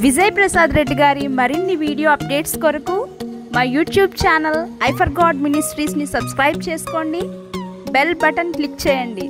విజయ్ ప్రసాద్ రెడ్డి గారి మరిన్ని video updates కొరకు మా యూట్యూబ్ ఛానల్ ఐఫర్ గాడ్ మినిస్ట్రీస్ని సబ్స్క్రైబ్ చేసుకోండి బెల్ బటన్ క్లిక్ చేయండి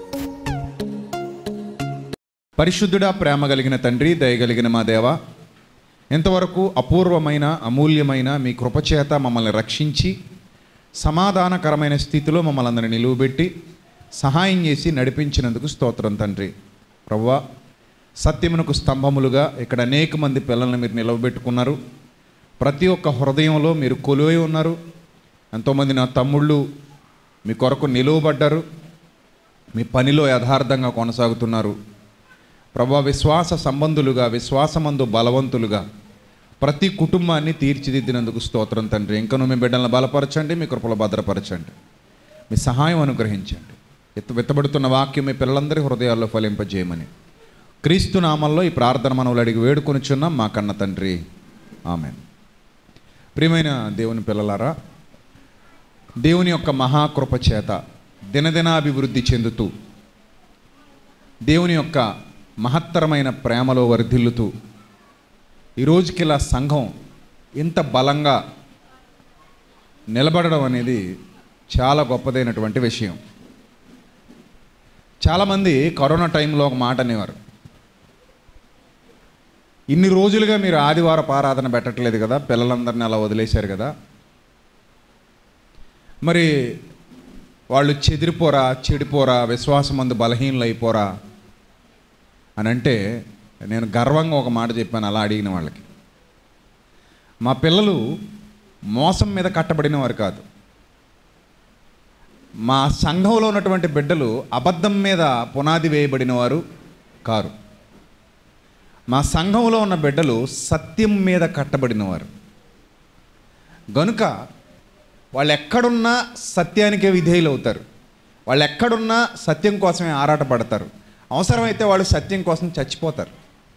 పరిశుద్ధుడా ప్రేమ కలిగిన తండ్రి దయగలిగిన మా దేవ ఎంతవరకు అపూర్వమైన అమూల్యమైన మీ కృపచేత మమ్మల్ని రక్షించి సమాధానకరమైన స్థితిలో మమ్మల్ని అందరిని నిలువబెట్టి సహాయం చేసి నడిపించినందుకు స్తోత్రం తండ్రి ప్రవ్వా సత్యమునకు స్తంభములుగా ఇక్కడ అనేక మంది పిల్లల్ని మీరు నిలవబెట్టుకున్నారు ప్రతి ఒక్క హృదయంలో మీరు కొలువై ఉన్నారు ఎంతోమంది నా తమ్ముళ్ళు మీ కొరకు నిలువబడ్డారు మీ పనిలో యథార్థంగా కొనసాగుతున్నారు ప్రభా విశ్వాస సంబంధులుగా విశ్వాసమందు బలవంతులుగా ప్రతి కుటుంబాన్ని తీర్చిదిద్దినందుకు స్తోత్రం తండ్రి ఇంకను మీ బిడ్డలను బలపరచండి మీ కృపలో భద్రపరచండి మీ సహాయం అనుగ్రహించండి ఎత్తు వెత్తబడుతున్న వాక్యం మీ పిల్లలందరి హృదయాల్లో ఫలింపజేయమని క్రీస్తు నామంలో ఈ ప్రార్థన మనవులు అడిగి వేడుకొనిచున్నాం మా కన్న తండ్రి ఆమె ప్రియమైన దేవుని పిల్లలారా దేవుని యొక్క మహాకృప చేత దినదినాభివృద్ధి చెందుతూ దేవుని యొక్క మహత్తరమైన ప్రేమలో వర్ధిల్లుతూ ఈ రోజుకి ఇలా సంఘం ఇంత బలంగా నిలబడడం అనేది చాలా గొప్పదైనటువంటి విషయం చాలామంది కరోనా టైంలో ఒక మాట అనేవారు ఇన్ని రోజులుగా మీరు ఆదివారపు ఆరాధన పెట్టట్లేదు కదా పిల్లలందరినీ అలా వదిలేశారు కదా మరి వాళ్ళు చెదిరిపోరా చెడిపోరా విశ్వాసం మందు బలహీనలు అయిపోరా అని అంటే నేను గర్వంగా ఒక మాట చెప్పాను అలా అడిగిన వాళ్ళకి మా పిల్లలు మోసం మీద కట్టబడిన వారు కాదు మా సంఘంలో ఉన్నటువంటి బిడ్డలు అబద్ధం మీద పునాది వేయబడిన వారు కారు మా సంఘంలో ఉన్న బిడ్డలు సత్యం మీద కట్టబడినవారు గనుక వాళ్ళు ఎక్కడున్నా సత్యానికే విధేయులు అవుతారు వాళ్ళు ఎక్కడున్నా సత్యం కోసమే ఆరాటపడతారు అవసరమైతే వాళ్ళు సత్యం కోసం చచ్చిపోతారు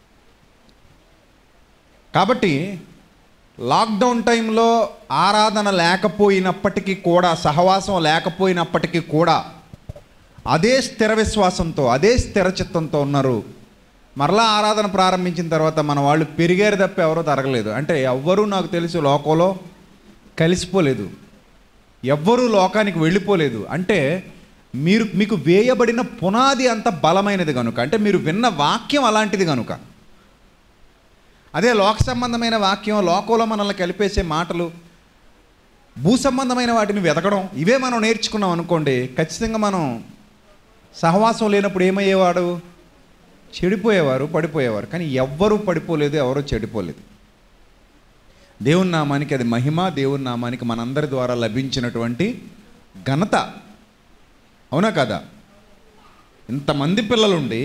కాబట్టి లాక్డౌన్ టైంలో ఆరాధన లేకపోయినప్పటికీ కూడా సహవాసం లేకపోయినప్పటికీ కూడా అదే స్థిర విశ్వాసంతో అదే స్థిర చిత్తంతో ఉన్నారు మరలా ఆరాధన ప్రారంభించిన తర్వాత మన వాళ్ళు పెరిగారు తప్ప ఎవరో తరగలేదు అంటే ఎవ్వరూ నాకు తెలిసి లోకంలో కలిసిపోలేదు ఎవ్వరూ లోకానికి వెళ్ళిపోలేదు అంటే మీరు మీకు వేయబడిన పునాది అంత బలమైనది కనుక అంటే మీరు విన్న వాక్యం అలాంటిది కనుక అదే లోక సంబంధమైన వాక్యం లోకంలో మనల్ని కలిపేసే మాటలు భూ సంబంధమైన వాటిని వెతకడం ఇవే మనం నేర్చుకున్నాం అనుకోండి ఖచ్చితంగా మనం సహవాసం లేనప్పుడు ఏమయ్యేవాడు చెడిపోయేవారు పడిపోయేవారు కానీ ఎవ్వరూ పడిపోలేదు ఎవరూ చెడిపోలేదు దేవుని నామానికి అది మహిమ దేవుని నామానికి మనందరి ద్వారా లభించినటువంటి ఘనత అవునా కదా ఇంతమంది పిల్లలుండి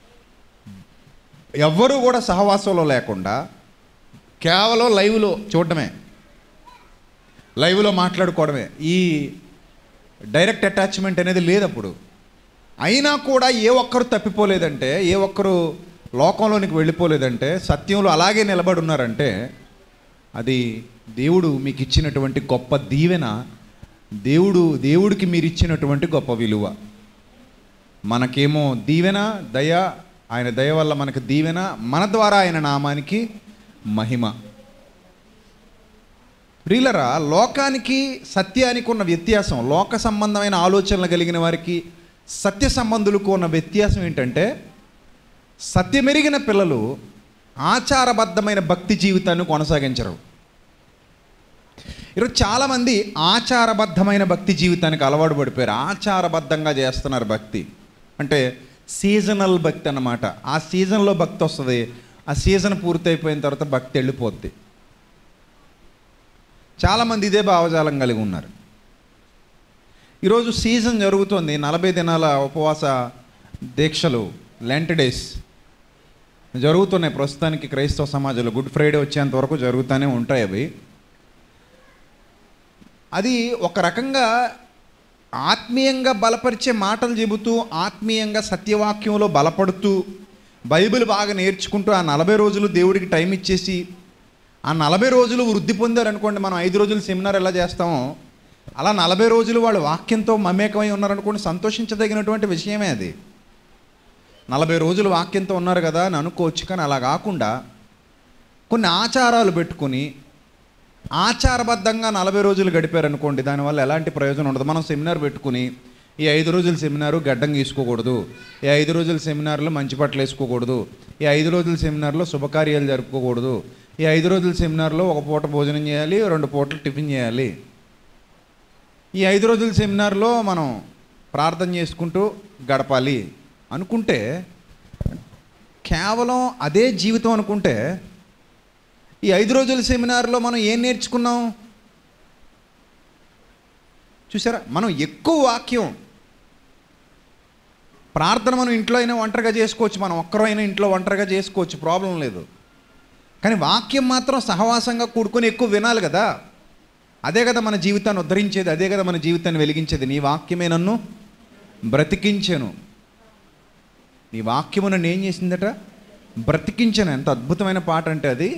ఎవ్వరూ కూడా సహవాసంలో లేకుండా కేవలం లైవ్లో చూడటమే లైవ్లో మాట్లాడుకోవడమే ఈ డైరెక్ట్ అటాచ్మెంట్ అనేది లేదు అప్పుడు అయినా కూడా ఏ ఒక్కరు తప్పిపోలేదంటే ఏ ఒక్కరు లోకంలోనికి వెళ్ళిపోలేదంటే సత్యంలో అలాగే నిలబడి ఉన్నారంటే అది దేవుడు మీకు ఇచ్చినటువంటి గొప్ప దీవెన దేవుడు దేవుడికి మీరు ఇచ్చినటువంటి గొప్ప విలువ మనకేమో దీవెన దయ ఆయన దయ వల్ల మనకు దీవెన మన ద్వారా ఆయన నామానికి మహిమ ప్రియులరా లోకానికి సత్యానికి ఉన్న వ్యత్యాసం లోక సంబంధమైన ఆలోచనలు కలిగిన వారికి సత్య సంబంధులకు ఉన్న వ్యత్యాసం ఏంటంటే సత్యమెరిగిన పిల్లలు ఆచారబద్ధమైన భక్తి జీవితాన్ని కొనసాగించరు ఈరోజు చాలామంది ఆచారబద్ధమైన భక్తి జీవితానికి అలవాటు పడిపోయారు ఆచారబద్ధంగా చేస్తున్నారు భక్తి అంటే సీజనల్ భక్తి అన్నమాట ఆ సీజన్లో భక్తి వస్తుంది ఆ సీజన్ పూర్తయిపోయిన తర్వాత భక్తి వెళ్ళిపోద్ది చాలామంది ఇదే భావజాలం కలిగి ఉన్నారు ఈరోజు సీజన్ జరుగుతుంది నలభై దినాల ఉపవాస దీక్షలు లెంట్ డేస్ జరుగుతున్నాయి ప్రస్తుతానికి క్రైస్తవ సమాజంలో గుడ్ ఫ్రైడే వచ్చేంత వరకు జరుగుతూనే ఉంటాయి అవి అది ఒక రకంగా ఆత్మీయంగా బలపరిచే మాటలు చెబుతూ ఆత్మీయంగా సత్యవాక్యంలో బలపడుతూ బైబిల్ బాగా నేర్చుకుంటూ ఆ నలభై రోజులు దేవుడికి టైం ఇచ్చేసి ఆ నలభై రోజులు వృద్ధి పొందారనుకోండి మనం ఐదు రోజులు సెమినార్ ఎలా చేస్తామో అలా నలభై రోజులు వాళ్ళు వాక్యంతో మమేకమై ఉన్నారనుకోండి సంతోషించదగినటువంటి విషయమే అది నలభై రోజులు వాక్యంతో ఉన్నారు కదా అని అనుకోవచ్చు కానీ అలా కాకుండా కొన్ని ఆచారాలు పెట్టుకుని ఆచారబద్ధంగా నలభై రోజులు గడిపారనుకోండి దానివల్ల ఎలాంటి ప్రయోజనం ఉండదు మనం సెమినార్ పెట్టుకుని ఈ ఐదు రోజుల సెమినారు గడ్డం గీసుకోకూడదు ఈ ఐదు రోజుల సెమినార్లో మంచి బట్టలు వేసుకోకూడదు ఈ ఐదు రోజుల సెమినార్లో శుభకార్యాలు జరుపుకోకూడదు ఈ ఐదు రోజుల సెమినార్లో ఒక పూట భోజనం చేయాలి రెండు పూటలు టిఫిన్ చేయాలి ఈ ఐదు రోజుల సెమినార్లో మనం ప్రార్థన చేసుకుంటూ గడపాలి అనుకుంటే కేవలం అదే జీవితం అనుకుంటే ఈ ఐదు రోజుల సెమినార్లో మనం ఏం నేర్చుకున్నాం చూసారా మనం ఎక్కువ వాక్యం ప్రార్థన మనం ఇంట్లో అయినా ఒంటరిగా చేసుకోవచ్చు మనం ఒక్కరైనా ఇంట్లో ఒంటరిగా చేసుకోవచ్చు ప్రాబ్లం లేదు కానీ వాక్యం మాత్రం సహవాసంగా కూడుకొని ఎక్కువ వినాలి కదా అదే కదా మన జీవితాన్ని ఉద్ధరించేది అదే కదా మన జీవితాన్ని వెలిగించేది నీ వాక్యమే నన్ను బ్రతికించెను నీ వాక్యము నన్ను ఏం చేసిందట బ్రతికించను ఎంత అద్భుతమైన పాట అంటే అది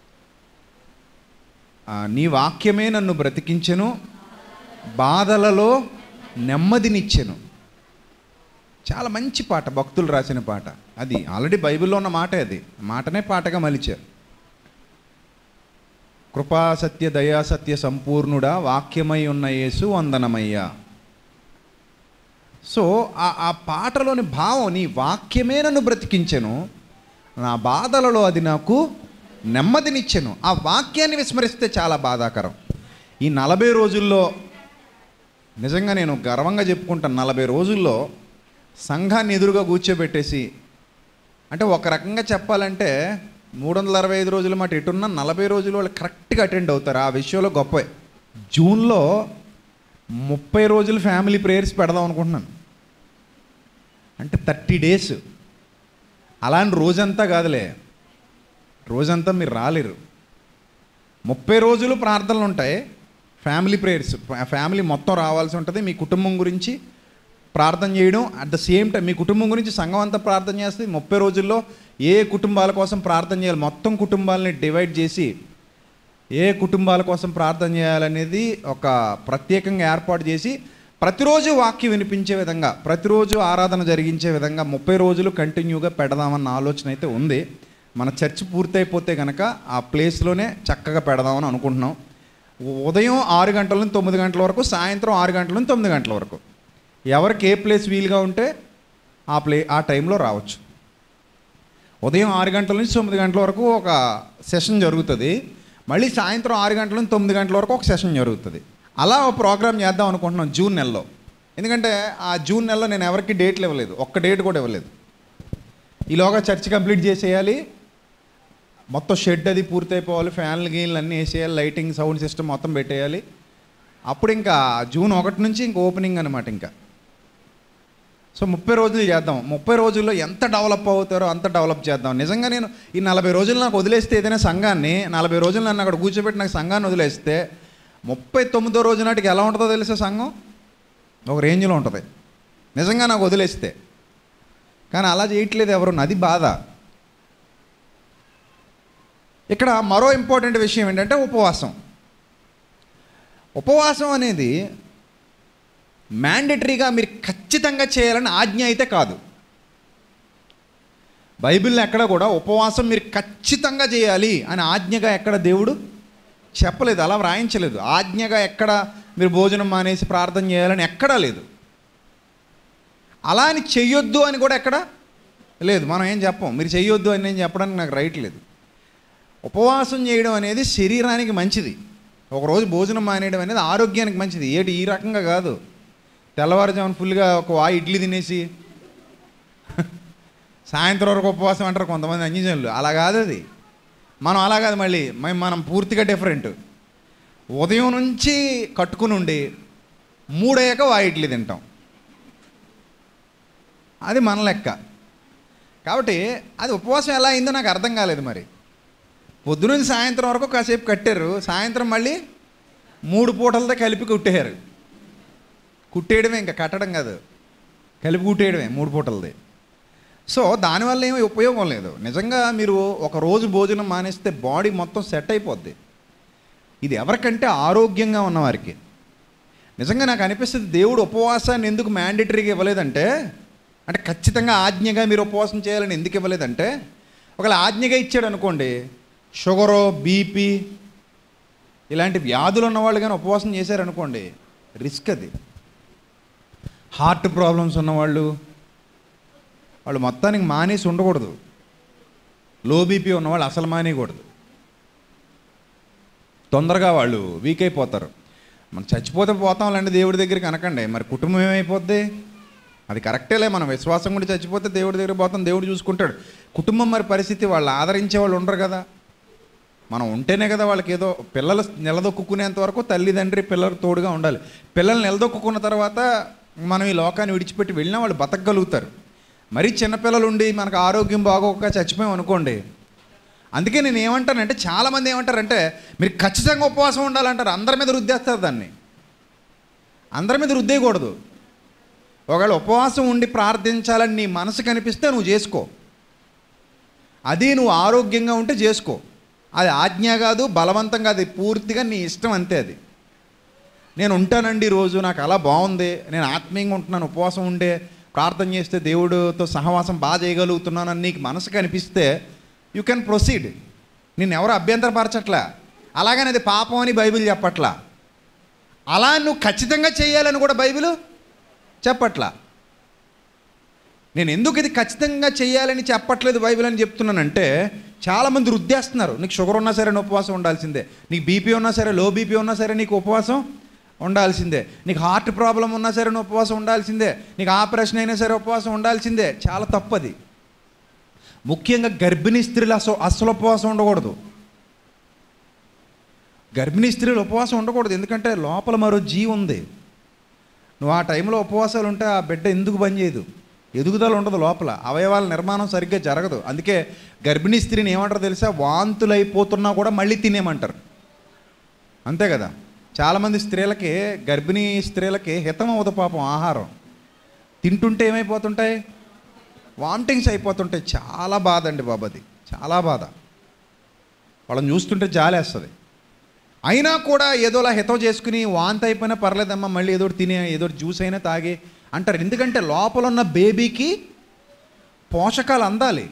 ఆ, నీ వాక్యమే నన్ను బ్రతికించెను బాధలలో నెమ్మదినిచ్చెను చాలా మంచి పాట భక్తులు రాసిన పాట అది ఆల్రెడీ బైబిల్లో ఉన్న మాటే అది మాటనే పాటగా మలిచారు కృపా సత్య దయా సత్య సంపూర్ణుడా వాక్యమై ఉన్న యేసు వందనమయ్యా సో ఆ ఆ పాటలోని భావం నీ వాక్యమే నన్ను బ్రతికించెను నా బాధలలో అది నాకు నెమ్మదినిచ్చెను ఆ వాక్యాన్ని విస్మరిస్తే చాలా బాధాకరం ఈ నలభై రోజుల్లో నిజంగా నేను గర్వంగా చెప్పుకుంటాను నలభై రోజుల్లో సంఘాన్ని ఎదురుగా కూర్చోబెట్టేసి అంటే ఒక రకంగా చెప్పాలంటే మూడు వందల అరవై ఐదు రోజుల మాట ఎటున్నా నలభై రోజులు వాళ్ళు కరెక్ట్గా అటెండ్ అవుతారు ఆ విషయంలో గొప్ప జూన్లో ముప్పై రోజులు ఫ్యామిలీ ప్రేయర్స్ పెడదాం అనుకుంటున్నాను అంటే థర్టీ డేస్ అలాంటి రోజంతా కాదులే రోజంతా మీరు రాలేరు ముప్పై రోజులు ప్రార్థనలు ఉంటాయి ఫ్యామిలీ ప్రేయర్స్ ఫ్యామిలీ మొత్తం రావాల్సి ఉంటుంది మీ కుటుంబం గురించి ప్రార్థన చేయడం అట్ ద సేమ్ టైం మీ కుటుంబం గురించి సంఘం అంతా ప్రార్థన చేస్తుంది ముప్పై రోజుల్లో ఏ కుటుంబాల కోసం ప్రార్థన చేయాలి మొత్తం కుటుంబాలని డివైడ్ చేసి ఏ కుటుంబాల కోసం ప్రార్థన చేయాలనేది ఒక ప్రత్యేకంగా ఏర్పాటు చేసి ప్రతిరోజు వాక్యం వినిపించే విధంగా ప్రతిరోజు ఆరాధన జరిగించే విధంగా ముప్పై రోజులు కంటిన్యూగా పెడదామన్న ఆలోచన అయితే ఉంది మన చర్చ్ పూర్తయిపోతే కనుక ఆ ప్లేస్లోనే చక్కగా పెడదామని అనుకుంటున్నాం ఉదయం ఆరు గంటల నుంచి తొమ్మిది గంటల వరకు సాయంత్రం ఆరు గంటల నుంచి తొమ్మిది గంటల వరకు ఎవరికి ఏ ప్లేస్ వీలుగా ఉంటే ఆ ప్లే ఆ టైంలో రావచ్చు ఉదయం ఆరు గంటల నుంచి తొమ్మిది గంటల వరకు ఒక సెషన్ జరుగుతుంది మళ్ళీ సాయంత్రం ఆరు గంటల నుంచి తొమ్మిది గంటల వరకు ఒక సెషన్ జరుగుతుంది అలా ఒక ప్రోగ్రామ్ చేద్దాం అనుకుంటున్నాం జూన్ నెలలో ఎందుకంటే ఆ జూన్ నెలలో నేను ఎవరికి డేట్లు ఇవ్వలేదు ఒక్క డేట్ కూడా ఇవ్వలేదు ఈలోగా చర్చ్ కంప్లీట్ చేసేయాలి మొత్తం షెడ్ అది పూర్తయిపోవాలి ఫ్యాన్లు గీన్లు అన్నీ వేసేయాలి లైటింగ్ సౌండ్ సిస్టమ్ మొత్తం పెట్టేయాలి అప్పుడు ఇంకా జూన్ ఒకటి నుంచి ఇంక ఓపెనింగ్ అనమాట ఇంకా సో ముప్పై రోజులు చేద్దాం ముప్పై రోజుల్లో ఎంత డెవలప్ అవుతారో అంత డెవలప్ చేద్దాం నిజంగా నేను ఈ నలభై రోజులు నాకు వదిలేస్తే ఏదైనా సంఘాన్ని నలభై రోజులు నన్ను అక్కడ కూర్చోబెట్టి నాకు సంఘాన్ని వదిలేస్తే ముప్పై తొమ్మిదో రోజు నాటికి ఎలా ఉంటుందో తెలుసా సంఘం ఒక రేంజ్లో ఉంటుంది నిజంగా నాకు వదిలేస్తే కానీ అలా చేయట్లేదు ఎవరు అది బాధ ఇక్కడ మరో ఇంపార్టెంట్ విషయం ఏంటంటే ఉపవాసం ఉపవాసం అనేది మ్యాండటరీగా మీరు ఖచ్చితంగా చేయాలని ఆజ్ఞ అయితే కాదు బైబిల్లో ఎక్కడ కూడా ఉపవాసం మీరు ఖచ్చితంగా చేయాలి అని ఆజ్ఞగా ఎక్కడ దేవుడు చెప్పలేదు అలా వ్రాయించలేదు ఆజ్ఞగా ఎక్కడ మీరు భోజనం మానేసి ప్రార్థన చేయాలని ఎక్కడా లేదు అలా అని చెయ్యొద్దు అని కూడా ఎక్కడ లేదు మనం ఏం చెప్పం మీరు చెయ్యొద్దు అని నేను చెప్పడానికి నాకు రైట్ లేదు ఉపవాసం చేయడం అనేది శరీరానికి మంచిది ఒకరోజు భోజనం మానేయడం అనేది ఆరోగ్యానికి మంచిది ఏటి ఈ రకంగా కాదు తెల్లవారుజామున ఫుల్గా ఒక వా ఇడ్లీ తినేసి సాయంత్రం వరకు ఉపవాసం అంటారు కొంతమంది అంజనీయులు అలా కాదు అది మనం అలా కాదు మళ్ళీ మేము మనం పూర్తిగా డిఫరెంట్ ఉదయం నుంచి కట్టుకుని ఉండి మూడయ్యాక వా ఇడ్లీ తింటాం అది మన లెక్క కాబట్టి అది ఉపవాసం ఎలా అయిందో నాకు అర్థం కాలేదు మరి పొద్దునుంచి సాయంత్రం వరకు కాసేపు కట్టారు సాయంత్రం మళ్ళీ మూడు పూటలతో కలిపి కుట్టేశారు కుట్టేయడమే ఇంకా కట్టడం కాదు కలిపి కుట్టేయడమే మూడు పూటలది సో దానివల్ల ఏమీ ఉపయోగం లేదు నిజంగా మీరు ఒక రోజు భోజనం మానేస్తే బాడీ మొత్తం సెట్ అయిపోద్ది ఇది ఎవరికంటే ఆరోగ్యంగా ఉన్నవారికి నిజంగా నాకు అనిపిస్తుంది దేవుడు ఉపవాసాన్ని ఎందుకు మ్యాండేటరీగా ఇవ్వలేదంటే అంటే ఖచ్చితంగా ఆజ్ఞగా మీరు ఉపవాసం చేయాలని ఎందుకు ఇవ్వలేదంటే ఒకవేళ ఆజ్ఞగా ఇచ్చాడు అనుకోండి షుగరు బీపీ ఇలాంటి వ్యాధులు ఉన్నవాళ్ళు కానీ ఉపవాసం చేశారనుకోండి రిస్క్ అది హార్ట్ ప్రాబ్లమ్స్ ఉన్నవాళ్ళు వాళ్ళు మొత్తానికి మానేసి ఉండకూడదు లో బీపీ ఉన్నవాళ్ళు అసలు మానేయకూడదు తొందరగా వాళ్ళు వీక్ అయిపోతారు మనం చచ్చిపోతే పోతాంలేండి దేవుడి దగ్గరికి అనకండి మరి కుటుంబం ఏమైపోద్ది అది కరెక్టేలే మనం విశ్వాసం కూడా చచ్చిపోతే దేవుడి దగ్గరికి పోతాం దేవుడు చూసుకుంటాడు కుటుంబం మరి పరిస్థితి వాళ్ళు ఆదరించే వాళ్ళు ఉండరు కదా మనం ఉంటేనే కదా వాళ్ళకి ఏదో పిల్లలు నిలదొక్కునేంత వరకు తల్లిదండ్రి పిల్లలు తోడుగా ఉండాలి పిల్లలు నిలదొక్కున్న తర్వాత మనం ఈ లోకాన్ని విడిచిపెట్టి వెళ్ళినా వాళ్ళు బతకగలుగుతారు మరీ చిన్నపిల్లలు ఉండి మనకు ఆరోగ్యం బాగోక చచ్చిపోయాం అనుకోండి అందుకే నేను ఏమంటానంటే చాలామంది ఏమంటారంటే మీరు ఖచ్చితంగా ఉపవాసం ఉండాలంటారు అందరి మీద రుద్దేస్తారు దాన్ని అందరి మీద రుద్దేయకూడదు ఒకవేళ ఉపవాసం ఉండి ప్రార్థించాలని నీ మనసు కనిపిస్తే నువ్వు చేసుకో అది నువ్వు ఆరోగ్యంగా ఉంటే చేసుకో అది ఆజ్ఞ కాదు బలవంతం కాదు అది పూర్తిగా నీ ఇష్టం అంతే అది నేను ఉంటానండి రోజు నాకు అలా బాగుంది నేను ఆత్మీయంగా ఉంటున్నాను ఉపవాసం ఉండే ప్రార్థన చేస్తే దేవుడితో సహవాసం బాగా చేయగలుగుతున్నాను అని నీకు మనసు కనిపిస్తే యూ కెన్ ప్రొసీడ్ నేను ఎవరు అభ్యంతరపరచట్లా అలాగని అది పాపం అని బైబిల్ చెప్పట్లా అలా నువ్వు ఖచ్చితంగా చేయాలని కూడా బైబిల్ చెప్పట్లా నేను ఎందుకు ఇది ఖచ్చితంగా చేయాలని చెప్పట్లేదు బైబిల్ అని చెప్తున్నానంటే చాలామంది రుద్దేస్తున్నారు నీకు షుగర్ ఉన్నా సరే నువ్వు ఉపవాసం ఉండాల్సిందే నీకు బీపీ ఉన్నా సరే లో బీపీ ఉన్నా సరే నీకు ఉపవాసం ఉండాల్సిందే నీకు హార్ట్ ప్రాబ్లం ఉన్నా సరే నువ్వు ఉపవాసం ఉండాల్సిందే నీకు ఆపరేషన్ అయినా సరే ఉపవాసం ఉండాల్సిందే చాలా తప్పది ముఖ్యంగా గర్భిణీ స్త్రీలు అసలు అస్సలు ఉపవాసం ఉండకూడదు గర్భిణీ స్త్రీలు ఉపవాసం ఉండకూడదు ఎందుకంటే లోపల మరో జీవి ఉంది నువ్వు ఆ టైంలో ఉపవాసాలు ఉంటే ఆ బిడ్డ ఎందుకు పనిచేయదు ఎదుగుదల ఉండదు లోపల అవయవాల నిర్మాణం సరిగ్గా జరగదు అందుకే గర్భిణీ స్త్రీని ఏమంటారు తెలుసా వాంతులు అయిపోతున్నా కూడా మళ్ళీ తినేమంటారు అంతే కదా చాలామంది స్త్రీలకి గర్భిణీ స్త్రీలకి హితం అవ్వదు పాపం ఆహారం తింటుంటే ఏమైపోతుంటాయి వామిటింగ్స్ అయిపోతుంటాయి చాలా బాధ అండి బాబు అది చాలా బాధ వాళ్ళని చూస్తుంటే జాలేస్తుంది అయినా కూడా ఏదోలా హితం చేసుకుని వాంతి అయిపోయినా పర్లేదమ్మా మళ్ళీ ఏదో ఒకటి తినే ఏదో ఒకటి జ్యూస్ అయినా తాగి అంటారు ఎందుకంటే లోపల ఉన్న బేబీకి పోషకాలు అందాలి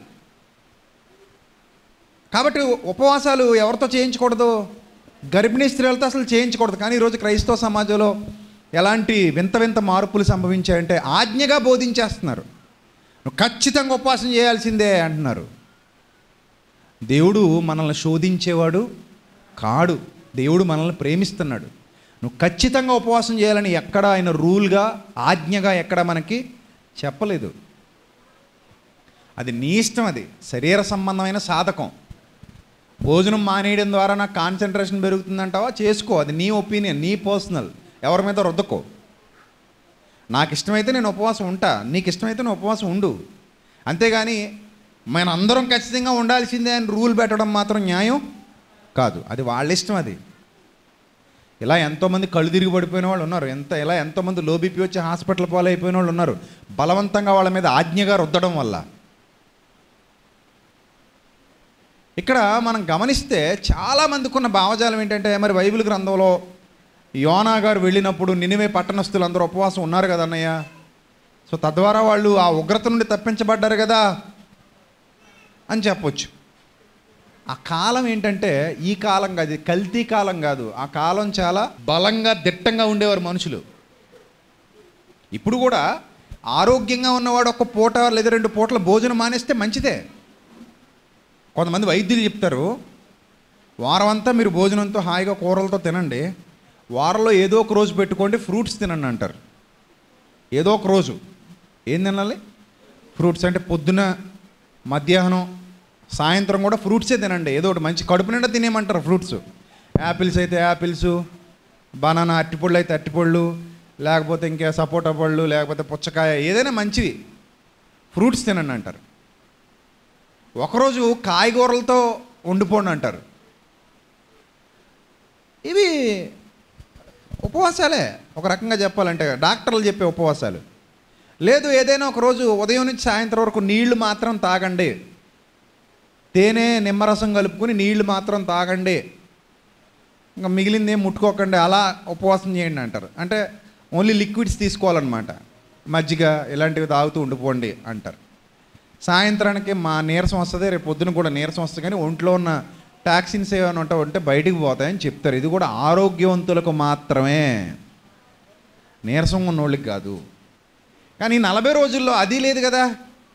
కాబట్టి ఉపవాసాలు ఎవరితో చేయించకూడదు గర్భిణీ స్త్రీలతో అసలు చేయించకూడదు కానీ ఈరోజు క్రైస్తవ సమాజంలో ఎలాంటి వింత వింత మార్పులు సంభవించాయంటే ఆజ్ఞగా బోధించేస్తున్నారు నువ్వు ఖచ్చితంగా ఉపవాసం చేయాల్సిందే అంటున్నారు దేవుడు మనల్ని శోధించేవాడు కాడు దేవుడు మనల్ని ప్రేమిస్తున్నాడు నువ్వు ఖచ్చితంగా ఉపవాసం చేయాలని ఎక్కడ ఆయన రూల్గా ఆజ్ఞగా ఎక్కడ మనకి చెప్పలేదు అది నీ ఇష్టం అది శరీర సంబంధమైన సాధకం భోజనం మానేయడం ద్వారా నాకు కాన్సన్ట్రేషన్ పెరుగుతుందంటావా చేసుకో అది నీ ఒపీనియన్ నీ పర్సనల్ ఎవరి మీద రుద్దకో నాకు ఇష్టమైతే నేను ఉపవాసం ఉంటా నీకు ఇష్టమైతే నువ్వు ఉపవాసం ఉండు అంతేగాని మన అందరం ఖచ్చితంగా ఉండాల్సిందే అని రూల్ పెట్టడం మాత్రం న్యాయం కాదు అది వాళ్ళ ఇష్టం అది ఇలా ఎంతోమంది కళ్ళు తిరిగి పడిపోయిన వాళ్ళు ఉన్నారు ఎంత ఇలా ఎంతోమంది లో బీపీ వచ్చి హాస్పిటల్ పాలైపోయిన వాళ్ళు ఉన్నారు బలవంతంగా వాళ్ళ మీద ఆజ్ఞగా రుద్దడం వల్ల ఇక్కడ మనం గమనిస్తే చాలామందికి ఉన్న భావజాలం ఏంటంటే మరి బైబిల్ గ్రంథంలో యోనా గారు వెళ్ళినప్పుడు నినివే పట్టణస్తులు అందరూ ఉపవాసం ఉన్నారు కదా అన్నయ్య సో తద్వారా వాళ్ళు ఆ ఉగ్రత నుండి తప్పించబడ్డారు కదా అని చెప్పొచ్చు ఆ కాలం ఏంటంటే ఈ కాలం కాదు ఇది కల్తీ కాలం కాదు ఆ కాలం చాలా బలంగా దిట్టంగా ఉండేవారు మనుషులు ఇప్పుడు కూడా ఆరోగ్యంగా ఉన్నవాడు ఒక పూట లేదా రెండు పూటల భోజనం మానేస్తే మంచిదే కొంతమంది వైద్యులు చెప్తారు వారం అంతా మీరు భోజనంతో హాయిగా కూరలతో తినండి వారంలో ఏదో ఒక రోజు పెట్టుకోండి ఫ్రూట్స్ తినండి అంటారు ఏదో ఒక రోజు ఏం తినాలి ఫ్రూట్స్ అంటే పొద్దున మధ్యాహ్నం సాయంత్రం కూడా ఫ్రూట్సే తినండి ఏదో ఒకటి మంచి కడుపు నిండా తినేయమంటారు ఫ్రూట్స్ యాపిల్స్ అయితే యాపిల్స్ బనానా అట్టిపళ్ళు అయితే అట్టిపళ్ళు లేకపోతే ఇంకా సపోటా పళ్ళు లేకపోతే పుచ్చకాయ ఏదైనా మంచివి ఫ్రూట్స్ తినండి అంటారు ఒకరోజు కాయగూరలతో వండిపోండి అంటారు ఇవి ఉపవాసాలే ఒక రకంగా చెప్పాలంటే డాక్టర్లు చెప్పే ఉపవాసాలు లేదు ఏదైనా ఒక రోజు ఉదయం నుంచి సాయంత్రం వరకు నీళ్లు మాత్రం తాగండి తేనె నిమ్మరసం కలుపుకొని నీళ్లు మాత్రం తాగండి ఇంకా మిగిలింది ఏం ముట్టుకోకండి అలా ఉపవాసం చేయండి అంటారు అంటే ఓన్లీ లిక్విడ్స్ తీసుకోవాలన్నమాట మజ్జిగ ఇలాంటివి తాగుతూ ఉండిపోండి అంటారు సాయంత్రానికి మా నీరసం వస్తుంది రేపు పొద్దున కూడా నీరసం వస్తుంది కానీ ఒంట్లో ఉన్న టాక్సిన్స్ ఏమైనా ఉంటా ఉంటే బయటికి పోతాయని చెప్తారు ఇది కూడా ఆరోగ్యవంతులకు మాత్రమే నీరసం ఉన్నోళ్ళకి కాదు కానీ ఈ నలభై రోజుల్లో అది లేదు కదా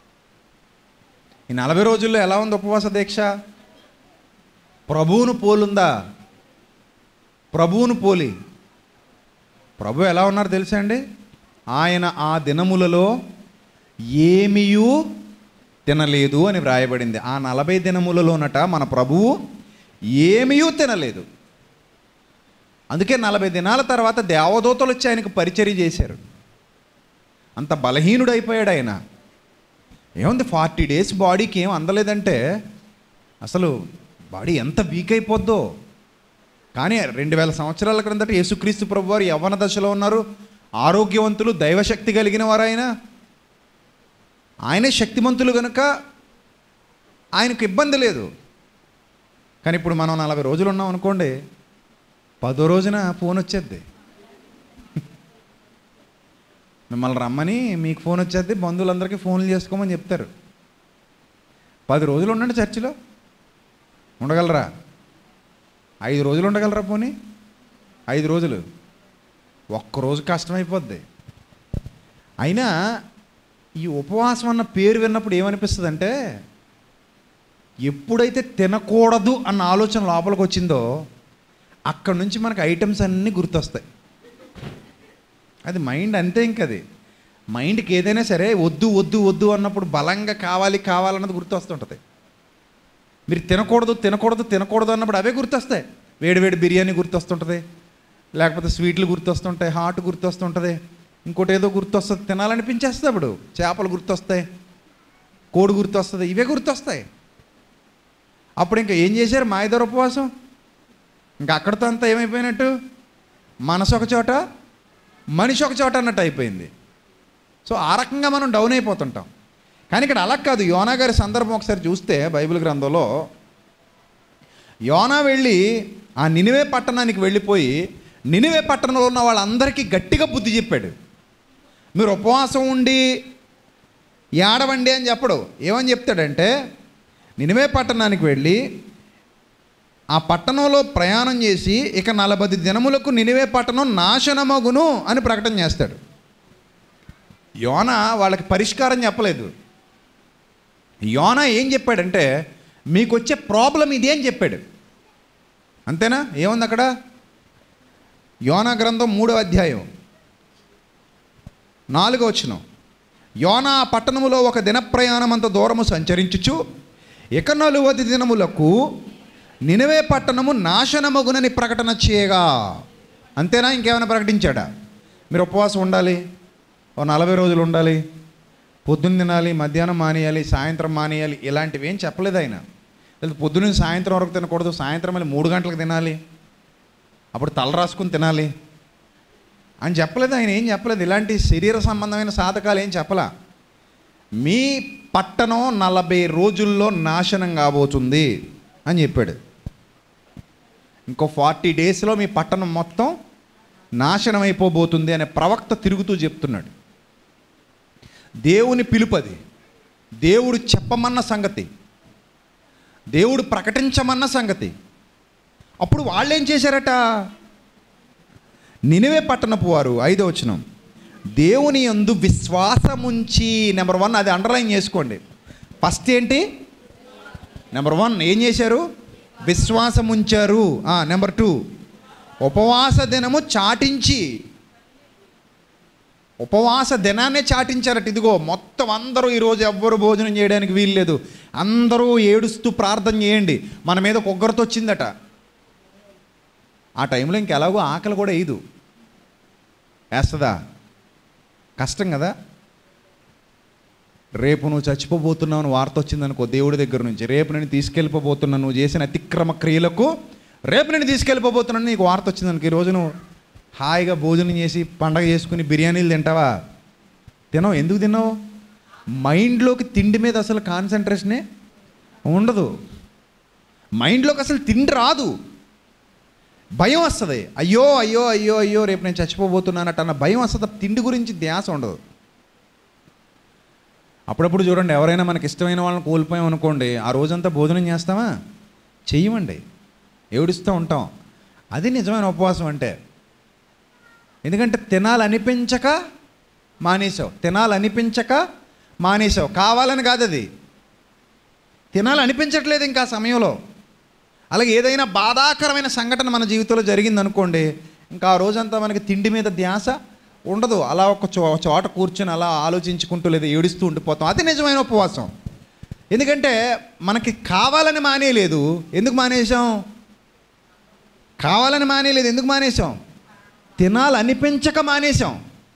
ఈ నలభై రోజుల్లో ఎలా ఉంది ఉపవాస దీక్ష ప్రభువును పోలుందా ప్రభువును పోలి ప్రభు ఎలా ఉన్నారు తెలుసా అండి ఆయన ఆ దినములలో ఏమీయూ తినలేదు అని వ్రాయబడింది ఆ నలభై దినములలోనట మన ప్రభువు ఏమీయూ తినలేదు అందుకే నలభై దినాల తర్వాత దేవదూతలు వచ్చి ఆయనకు పరిచర్య చేశారు అంత బలహీనుడైపోయాడు ఆయన ఏముంది ఫార్టీ డేస్ బాడీకి ఏం అందలేదంటే అసలు బాడీ ఎంత వీక్ అయిపోద్దో కానీ రెండు వేల సంవత్సరాల క్రిందట యేసుక్రీస్తు ప్రభు వారు యవ్వన దశలో ఉన్నారు ఆరోగ్యవంతులు దైవశక్తి కలిగిన వారు ఆయన ఆయనే శక్తిమంతులు కనుక ఆయనకు ఇబ్బంది లేదు కానీ ఇప్పుడు మనం నలభై రోజులు ఉన్నాం అనుకోండి పదో రోజున ఫోన్ వచ్చేద్ది మిమ్మల్ని రమ్మని మీకు ఫోన్ వచ్చేద్ది బంధువులందరికీ ఫోన్లు చేసుకోమని చెప్తారు పది రోజులు ఉండండి చర్చిలో ఉండగలరా ఐదు రోజులు ఉండగలరా పోనీ ఐదు రోజులు ఒక్కరోజు కష్టమైపోద్ది అయినా ఈ ఉపవాసం అన్న పేరు విన్నప్పుడు ఏమనిపిస్తుంది అంటే ఎప్పుడైతే తినకూడదు అన్న ఆలోచన లోపలికి వచ్చిందో అక్కడ నుంచి మనకు ఐటమ్స్ అన్నీ గుర్తొస్తాయి అది మైండ్ అంతే ఇంకది మైండ్కి ఏదైనా సరే వద్దు వద్దు వద్దు అన్నప్పుడు బలంగా కావాలి కావాలన్నది గుర్తొస్తుంటుంది మీరు తినకూడదు తినకూడదు తినకూడదు అన్నప్పుడు అవే గుర్తొస్తాయి వేడి వేడి బిర్యానీ గుర్తొస్తుంటుంది లేకపోతే స్వీట్లు గుర్తొస్తుంటాయి హాట్ గుర్తొస్తుంటుంది ఇంకోటి ఏదో గుర్తొస్తుంది తినాలనిపించేస్తుంది అప్పుడు చేపలు గుర్తొస్తాయి కోడి గుర్తొస్తుంది ఇవే గుర్తొస్తాయి అప్పుడు ఇంకా ఏం చేశారు మాయదార ఉపవాసం ఇంకా అక్కడితో అంతా ఏమైపోయినట్టు మనసు ఒక చోట మనిషి ఒక చోట అన్నట్టు అయిపోయింది సో ఆ రకంగా మనం డౌన్ అయిపోతుంటాం కానీ ఇక్కడ అలా కాదు యోనా గారి సందర్భం ఒకసారి చూస్తే బైబిల్ గ్రంథంలో యోనా వెళ్ళి ఆ నినివే పట్టణానికి వెళ్ళిపోయి నినివే పట్టణంలో ఉన్న వాళ్ళందరికీ గట్టిగా బుద్ధి చెప్పాడు మీరు ఉపవాసం ఉండి ఏడవండి అని చెప్పడు ఏమని చెప్తాడంటే నినివే పట్టణానికి వెళ్ళి ఆ పట్టణంలో ప్రయాణం చేసి ఇక నలభై దినములకు నినివే పట్టణం నాశనమగును అని ప్రకటన చేస్తాడు యోన వాళ్ళకి పరిష్కారం చెప్పలేదు యోన ఏం చెప్పాడంటే మీకు వచ్చే ప్రాబ్లం ఇది అని చెప్పాడు అంతేనా ఏముంది అక్కడ యోనా గ్రంథం మూడో అధ్యాయం నాలుగో వచ్చిన యోనా ఆ పట్టణములో ఒక దిన ప్రయాణం అంత దూరము సంచరించుచు ఇక నలువది దినములకు నినవే పట్టణము నాశనమగునని ప్రకటన చేయగా అంతేనా ఇంకేమైనా ప్రకటించాడా మీరు ఉపవాసం ఉండాలి ఓ నలభై రోజులు ఉండాలి పొద్దున్న తినాలి మధ్యాహ్నం మానేయాలి సాయంత్రం మానేయాలి ఇలాంటివి ఏం చెప్పలేదు ఆయన లేదా పొద్దున్న సాయంత్రం వరకు తినకూడదు సాయంత్రం మళ్ళీ మూడు గంటలకు తినాలి అప్పుడు తల రాసుకుని తినాలి అని చెప్పలేదు ఆయన ఏం చెప్పలేదు ఇలాంటి శరీర సంబంధమైన సాధకాలు ఏం చెప్పలా మీ పట్టణం నలభై రోజుల్లో నాశనం కాబోతుంది అని చెప్పాడు ఇంకో ఫార్టీ డేస్లో మీ పట్టణం మొత్తం నాశనం అయిపోబోతుంది అనే ప్రవక్త తిరుగుతూ చెప్తున్నాడు దేవుని పిలుపది దేవుడు చెప్పమన్న సంగతి దేవుడు ప్రకటించమన్న సంగతి అప్పుడు వాళ్ళు ఏం చేశారట నినివే పట్టణపు వారు ఐదో వచనం దేవుని యందు విశ్వాసముంచి నెంబర్ వన్ అది అండర్లైన్ చేసుకోండి ఫస్ట్ ఏంటి నెంబర్ వన్ ఏం చేశారు విశ్వాసం ఉంచారు నెంబర్ టూ ఉపవాస దినము చాటించి ఉపవాస దినాన్నే చాటించారట ఇదిగో మొత్తం అందరూ ఈరోజు ఎవ్వరు భోజనం చేయడానికి వీల్లేదు అందరూ ఏడుస్తూ ప్రార్థన చేయండి మన మీద కొగ్గరతో వచ్చిందట ఆ టైంలో ఇంకెలాగో ఆకలి కూడా వేయదు వేస్తుందా కష్టం కదా రేపు నువ్వు చచ్చిపోబోతున్నావు అని వార్త వచ్చిందనుకో దేవుడి దగ్గర నుంచి రేపు నేను తీసుకెళ్ళిపోబోతున్నాను నువ్వు చేసిన అతిక్రమ క్రియలకు రేపు నేను తీసుకెళ్ళిపోబోతున్నాను నీకు వార్త వచ్చిందనుకో ఈరోజు నువ్వు హాయిగా భోజనం చేసి పండగ చేసుకుని బిర్యానీలు తింటావా తినవు ఎందుకు తిన్నావు మైండ్లోకి తిండి మీద అసలు కాన్సన్ట్రేషనే ఉండదు మైండ్లోకి అసలు తిండి రాదు భయం వస్తుంది అయ్యో అయ్యో అయ్యో అయ్యో రేపు నేను చచ్చిపోబోతున్నానట అన్న భయం వస్తుంది తప్ప తిండి గురించి ధ్యాస ఉండదు అప్పుడప్పుడు చూడండి ఎవరైనా మనకి ఇష్టమైన వాళ్ళని కోల్పోయాం అనుకోండి ఆ రోజంతా భోజనం చేస్తామా చెయ్యమండి ఏడుస్తూ ఉంటాం అది నిజమైన ఉపవాసం అంటే ఎందుకంటే తినాలనిపించక మానేసావు తినాలనిపించక మానేసావు కావాలని కాదు అది తినాలనిపించట్లేదు ఇంకా ఆ సమయంలో అలాగే ఏదైనా బాధాకరమైన సంఘటన మన జీవితంలో జరిగిందనుకోండి ఇంకా ఆ రోజంతా మనకి తిండి మీద ధ్యాస ఉండదు అలా ఒక చో చోట కూర్చొని అలా ఆలోచించుకుంటూ లేదా ఏడుస్తూ ఉండిపోతాం అది నిజమైన ఉపవాసం ఎందుకంటే మనకి కావాలని మానేయలేదు ఎందుకు మానేసాం కావాలని మానేయలేదు ఎందుకు మానేసాం తినాలనిపించక మానేసాం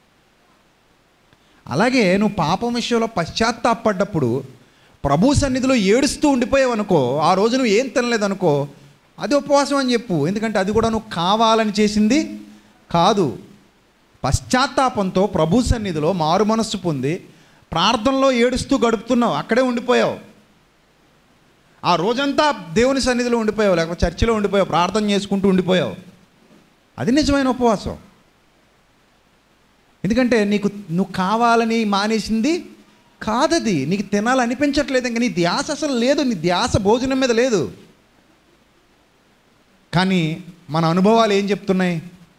అలాగే నువ్వు పాపం విషయంలో పశ్చాత్తాపడ్డప్పుడు ప్రభు సన్నిధిలో ఏడుస్తూ ఉండిపోయావు అనుకో ఆ రోజు నువ్వు ఏం తినలేదు అనుకో అది ఉపవాసం అని చెప్పు ఎందుకంటే అది కూడా నువ్వు కావాలని చేసింది కాదు పశ్చాత్తాపంతో ప్రభు సన్నిధిలో మారు మనస్సు పొంది ప్రార్థనలో ఏడుస్తూ గడుపుతున్నావు అక్కడే ఉండిపోయావు ఆ రోజంతా దేవుని సన్నిధిలో ఉండిపోయావు లేకపోతే చర్చిలో ఉండిపోయావు ప్రార్థన చేసుకుంటూ ఉండిపోయావు అది నిజమైన ఉపవాసం ఎందుకంటే నీకు నువ్వు కావాలని మానేసింది కాదది నీకు తినాలనిపించట్లేదు ఇంకా నీ ధ్యాస అసలు లేదు నీ ధ్యాస భోజనం మీద లేదు కానీ మన అనుభవాలు ఏం చెప్తున్నాయి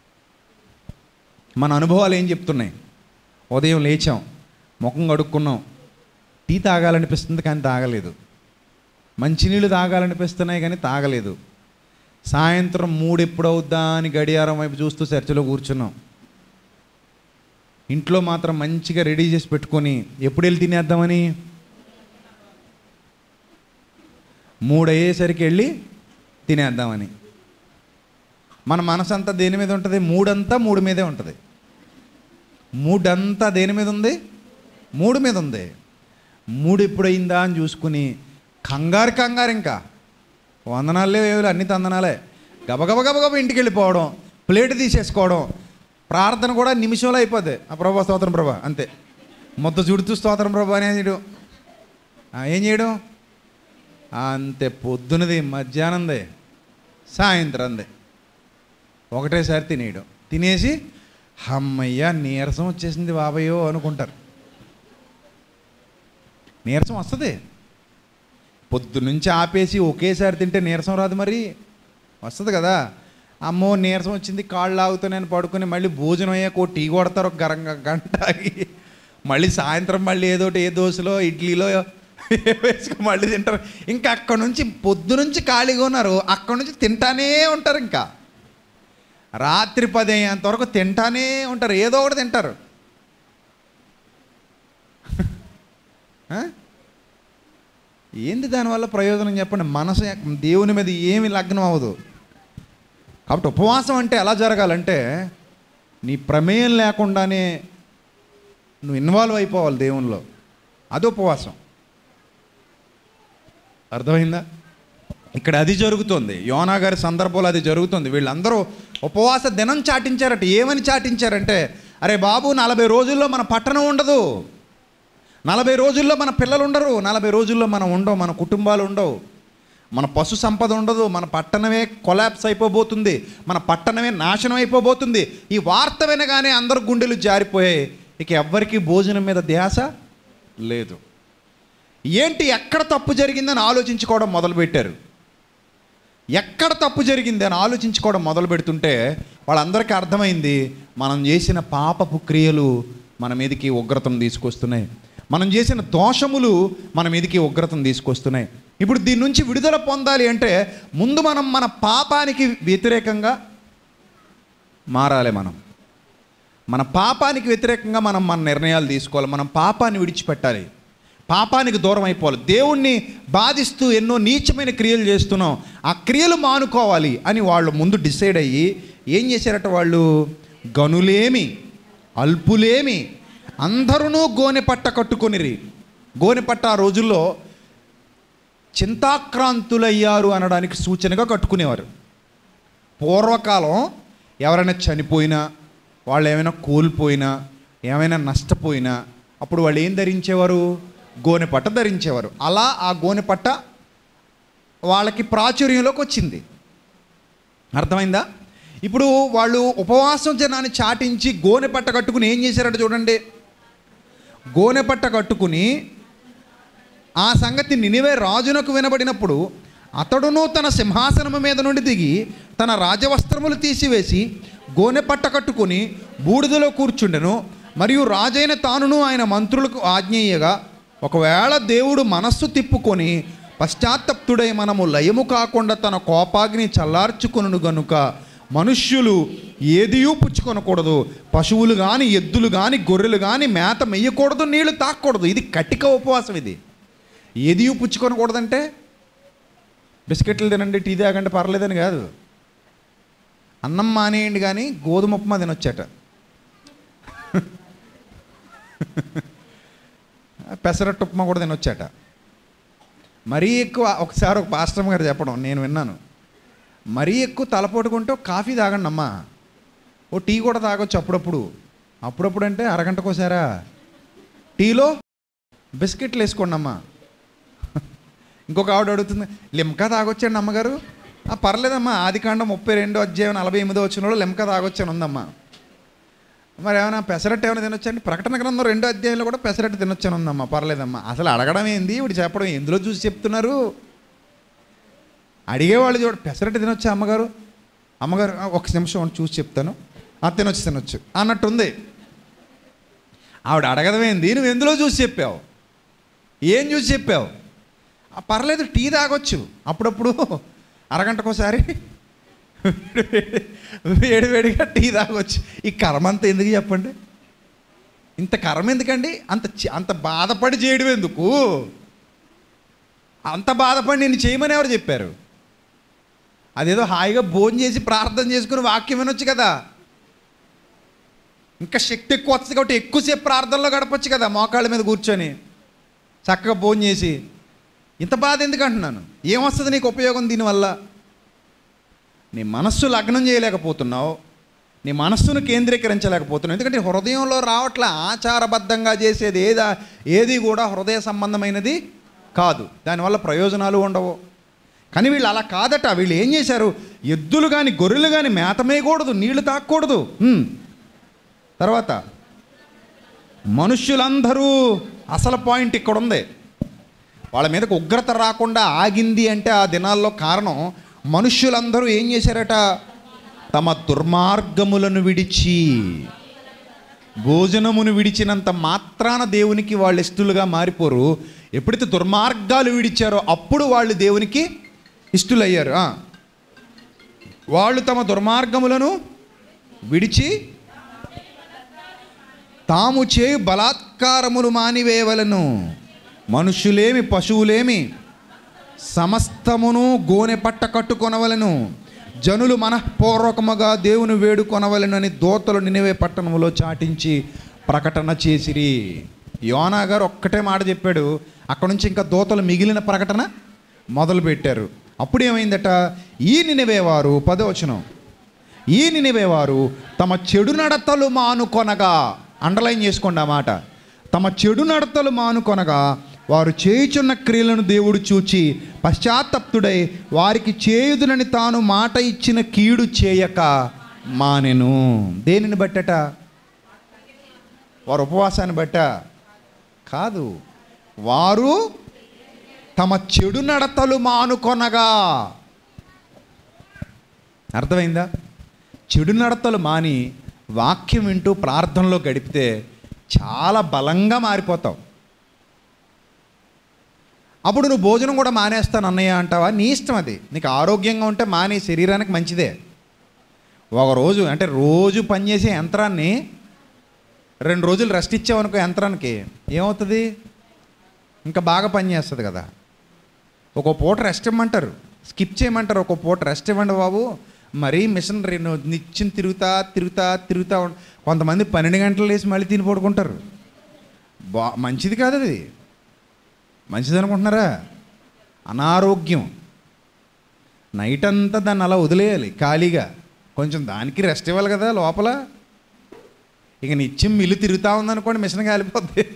మన అనుభవాలు ఏం చెప్తున్నాయి ఉదయం లేచాం ముఖం కడుక్కున్నాం టీ తాగాలనిపిస్తుంది కానీ తాగలేదు మంచినీళ్ళు తాగాలనిపిస్తున్నాయి కానీ తాగలేదు సాయంత్రం మూడు ఎప్పుడవుద్దా అని గడియారం వైపు చూస్తూ చర్చలో కూర్చున్నాం ఇంట్లో మాత్రం మంచిగా రెడీ చేసి పెట్టుకొని ఎప్పుడు వెళ్ళి తినేద్దామని మూడు అయ్యేసరికి వెళ్ళి తినేద్దామని మన మనసంతా దేని మీద ఉంటుంది మూడంతా మూడు మీదే ఉంటుంది మూడంతా దేని మీద ఉంది మూడు మీద ఉంది మూడు ఎప్పుడయిందా అని చూసుకుని కంగారు కంగారు ఇంకా వందనాలే వేవులు అన్ని తందనాలే గబగబ గబగబ ఇంటికి వెళ్ళిపోవడం ప్లేట్ తీసేసుకోవడం ప్రార్థన కూడా నిమిషంలో అయిపోద్ది ఆ ప్రభా స్తోత్రం ప్రభా అంతే మొత్తం చుడుతూ స్తోత్రం ప్రభా అనేది చేయడం ఆ, ఏం చేయడం అంతే పొద్దునది మధ్యాహ్నందే సాయంత్రందే ఒకటేసారి తినేయడం తినేసి అమ్మయ్య నీరసం వచ్చేసింది బాబయ్యో అనుకుంటారు నీరసం వస్తుంది పొద్దునుంచి ఆపేసి ఒకేసారి తింటే నీరసం రాదు మరి వస్తుంది కదా అమ్మో నీరసం వచ్చింది కాళ్ళు లాగుతానని పడుకుని మళ్ళీ భోజనం అయ్యాక ఓ టీ కొడతారు ఒక గరంగ గంట ఆగి మళ్ళీ సాయంత్రం మళ్ళీ ఏదో ఒకటి ఏ దోశలో ఇడ్లీలో వేసుకొని మళ్ళీ తింటారు ఇంకా అక్కడ నుంచి పొద్దు నుంచి ఖాళీగా ఉన్నారు అక్కడ నుంచి తింటానే ఉంటారు ఇంకా రాత్రి పది అయ్యేంత వరకు తింటానే ఉంటారు ఏదో ఒకటి తింటారు ఆ? ఏంది దానివల్ల ప్రయోజనం చెప్పండి మనసు ఎక్క- దేవుని మీద ఏమి లగ్నం అవ్వదు కాబట్టి ఉపవాసం అంటే ఎలా జరగాలంటే నీ ప్రమేయం లేకుండానే నువ్వు ఇన్వాల్వ్ అయిపోవాలి దేవునిలో అది ఉపవాసం అర్థమైందా ఇక్కడ అది జరుగుతుంది యోనా గారి సందర్భంలో అది జరుగుతుంది వీళ్ళందరూ ఉపవాస దినం చాటించారట ఏమని చాటించారంటే అరే బాబు నలభై రోజుల్లో మన పట్టణం ఉండదు నలభై రోజుల్లో మన పిల్లలు ఉండరు నలభై రోజుల్లో మనం ఉండవు మన కుటుంబాలు ఉండవు మన పశు సంపద ఉండదు మన పట్టణమే కొలాప్స్ అయిపోబోతుంది మన పట్టణమే నాశనం అయిపోబోతుంది ఈ వార్త వినగానే అందరు గుండెలు జారిపోయాయి ఇక ఎవ్వరికీ భోజనం మీద ధ్యాస లేదు ఏంటి ఎక్కడ తప్పు జరిగిందని ఆలోచించుకోవడం మొదలుపెట్టారు ఎక్కడ తప్పు జరిగింది అని ఆలోచించుకోవడం మొదలు పెడుతుంటే వాళ్ళందరికీ అర్థమైంది మనం చేసిన పాపపు క్రియలు మన మీదకి ఉగ్రతను తీసుకొస్తున్నాయి మనం చేసిన దోషములు మన మీదకి ఉగ్రతను తీసుకొస్తున్నాయి ఇప్పుడు దీని నుంచి విడుదల పొందాలి అంటే ముందు మనం మన పాపానికి వ్యతిరేకంగా మారాలి మనం మన పాపానికి వ్యతిరేకంగా మనం మన నిర్ణయాలు తీసుకోవాలి మనం పాపాన్ని విడిచిపెట్టాలి పాపానికి దూరం అయిపోవాలి దేవుణ్ణి బాధిస్తూ ఎన్నో నీచమైన క్రియలు చేస్తున్నాం ఆ క్రియలు మానుకోవాలి అని వాళ్ళు ముందు డిసైడ్ అయ్యి ఏం చేశారట వాళ్ళు గనులేమి అల్పులేమి అందరూ గోనె పట్ట కట్టుకొనిరి గోనె పట్ట ఆ రోజుల్లో చింతాక్రాంతులయ్యారు అనడానికి సూచనగా కట్టుకునేవారు పూర్వకాలం ఎవరైనా చనిపోయినా వాళ్ళు ఏమైనా కోల్పోయినా ఏమైనా నష్టపోయినా అప్పుడు వాళ్ళు ఏం ధరించేవారు గోనె పట్ట ధరించేవారు అలా ఆ గోనె పట్ట వాళ్ళకి ప్రాచుర్యంలోకి వచ్చింది అర్థమైందా ఇప్పుడు వాళ్ళు ఉపవాసం జనాన్ని చాటించి గోనె పట్ట కట్టుకుని ఏం చేశారంటే చూడండి గోనె పట్ట కట్టుకుని ఆ సంగతి నినివే రాజునకు వినబడినప్పుడు అతడును తన సింహాసనము మీద నుండి దిగి తన రాజవస్త్రములు తీసివేసి గోనె పట్ట కట్టుకొని బూడిదలో కూర్చుండెను మరియు రాజైన తానును ఆయన మంత్రులకు ఆజ్ఞేయగా ఒకవేళ దేవుడు మనస్సు తిప్పుకొని పశ్చాత్తప్తుడై మనము లయము కాకుండా తన కోపాగ్ని చల్లార్చుకొను గనుక మనుష్యులు ఏదియూ పుచ్చుకొనకూడదు పశువులు కానీ ఎద్దులు కానీ గొర్రెలు కానీ మేత మెయ్యకూడదు నీళ్లు తాకూడదు ఇది కటిక ఉపవాసం ఇది ఏదియూ పుచ్చుకొనకూడదంటే బిస్కెట్లు తినండి టీ తాగండి పర్లేదని కాదు అన్నం మానేయండి కానీ గోధుమ ఉప్మా తినొచ్చట పెసరట్టు ఉప్మా కూడా తినొచ్చట మరీ ఎక్కువ ఒకసారి ఒక పాస్టర్ గారు చెప్పడం నేను విన్నాను మరీ ఎక్కువ తలపోటుకుంటే ఒక కాఫీ తాగండి అమ్మా ఓ టీ కూడా తాగొచ్చు అప్పుడప్పుడు అప్పుడప్పుడు అంటే అరగంటకోసారా టీలో బిస్కెట్లు వేసుకోండి అమ్మా ఇంకొక ఆవిడ అడుగుతుంది లిమ్కా తాగొచ్చండి అమ్మగారు "ఆ, పర్లేదమ్మా ఆదికాండం ముప్పై రెండు అధ్యాయం నలభై ఎనిమిదో వచ్చిన లిమ్కా తాగొచ్చని ఉందమ్మా మరి ఏమైనా పెసరట్టు ఏమైనా తినొచ్చండి ప్రకటన గ్రంథం రెండో అధ్యాయంలో కూడా పెసరట్టు తినొచ్చని ఉందమ్మా పర్లేదమ్మా అసలు అడగడం ఏంది ఇప్పుడు చెప్పడం ఎందులో చూసి చెప్తున్నారు అడిగేవాళ్ళు చూడ పెసరట్టు తినొచ్చా అమ్మగారు అమ్మగారు "ఆ, ఒక నిమిషం ఉండి చూసి చెప్తాను ఆ తినొచ్చు తినొచ్చు అన్నట్టుంది ఆవిడ అడగదమేంది నువ్వు ఎందులో చూసి చెప్పావు ఏం చూసి చెప్పావు "ఆ, పర్లేదు టీ తాగొచ్చు అప్పుడప్పుడు అరగంటకోసారి వేడి వేడిగా టీ తాగొచ్చు ఈ కర్మ అంతా ఎందుకు చెప్పండి ఇంత కర్మ ఎందుకండి అంత చి- అంత బాధపడి చేయడం ఎందుకు అంత బాధపడి నేను చేయమని ఎవరు చెప్పారు అదేదో హాయిగా భోజనం చేసి ప్రార్థన చేసుకుని వాక్యం వినొచ్చు కదా ఇంకా శక్తి ఎక్కువ వస్తుంది కాబట్టి ఎక్కువసేపు ప్రార్థనలో గడపచ్చు కదా మోకాళ్ళ మీద కూర్చొని చక్కగా భోజనం చేసి ఇంత బాధ ఎందుకు అంటున్నాను ఏమొస్తుంది నీకు ఉపయోగం దీనివల్ల నీ మనస్సు లగ్నం చేయలేకపోతున్నావు నీ మనస్సును కేంద్రీకరించలేకపోతున్నావు ఎందుకంటే హృదయంలో రావట్లే ఆచారబద్ధంగా చేసేది ఏదా ఏది కూడా హృదయ సంబంధమైనది కాదు దానివల్ల ప్రయోజనాలు ఉండవు కానీ వీళ్ళు అలా కాదట వీళ్ళు ఏం చేశారు ఎద్దులు కానీ గొర్రెలు కానీ మేత మేయకూడదు నీళ్లు తాకూడదు హ్మ్. తర్వాత మనుష్యులందరూ అసలు పాయింట్ ఇక్కడ ఉంది వాళ్ళ మీదకు ఉగ్రత రాకుండా ఆగింది అంటే ఆ దినాల్లో కారణం మనుష్యులందరూ ఏం చేశారట తమ దుర్మార్గములను విడిచి భోజనమును విడిచినంత మాత్రాన దేవునికి వాళ్ళు ఇష్టలుగా మారిపోరు ఎప్పుడైతే దుర్మార్గాలు విడిచారో అప్పుడు వాళ్ళు దేవునికి ఇష్టలయ్యారు ఆ. వాళ్ళు తమ దుర్మార్గములను విడిచి తాము చేయు బలాత్కారములు మానివేయవలను మనుష్యులేమి పశువులేమి సమస్తమును గోనె పట్ట కట్టుకొనవలను జనులు మనఃపూర్వకముగా దేవుని వేడుకొనవలెనని దోతలు నినివే పట్టణములో చాటించి ప్రకటన చేసిరి యోనా గారు ఒక్కటే మాట చెప్పాడు అక్కడ నుంచి ఇంకా దోతలు మిగిలిన ప్రకటన మొదలుపెట్టారు అప్పుడు ఏమైందట ఈ నినివేవారు పదవచనం ఈ నినివేవారు తమ చెడు నడతలు మానుకొనగా అండర్లైన్ చేసుకోండి ఆ మాట తమ చెడు నడతలు మానుకొనగా వారు చేయుచున్న క్రియలను దేవుడు చూచి పశ్చాత్తప్తుడై వారికి చేయుదునని తాను మాట ఇచ్చిన కీడు చేయక మానెను దేనిని బట్టట వారు ఉపవాసాన్ని బట్ట కాదు వారు తమ చెడు నడతలు మానుకొనగా అర్థమైందా చెడు నడతలు మాని వాక్యం వింటూ ప్రార్థనలో గడిపితే చాలా బలంగా మారిపోతావు అప్పుడు నువ్వు భోజనం కూడా మానేస్తాను అన్నయ్య అంటావా నీ ఇష్టం అది నీకు ఆరోగ్యంగా ఉంటే మానే శరీరానికి మంచిదే ఒక రోజు అంటే రోజు పనిచేసే యంత్రాన్ని రెండు రోజులు రెస్ట్ ఇచ్చావనుకో యంత్రానికి ఏమవుతుంది ఇంకా బాగా పనిచేస్తుంది కదా ఒక పూట రెస్ట్ ఇవ్వమంటారు స్కిప్ చేయమంటారు ఒక పూట రెస్ట్ ఇవ్వండి బాబు మరీ మిషన్ రెండు నిత్యం తిరుగుతా తిరుగుతా తిరుగుతా ఉం- కొంతమంది పన్నెండు గంటలు వేసి మళ్ళీ తిని పడుకుంటారు బా మంచిది కాదు అది మంచిది అనుకుంటున్నారా అనారోగ్యం నైట్ అంతా దాన్ని అలా వదిలేయాలి ఖాళీగా కొంచెం దానికి రెస్ట్ ఇవ్వాలి కదా లోపల ఇక నిత్యం మిల్లు తిరుగుతూ ఉందనుకోండి మిషన్ కాలిపోద్ది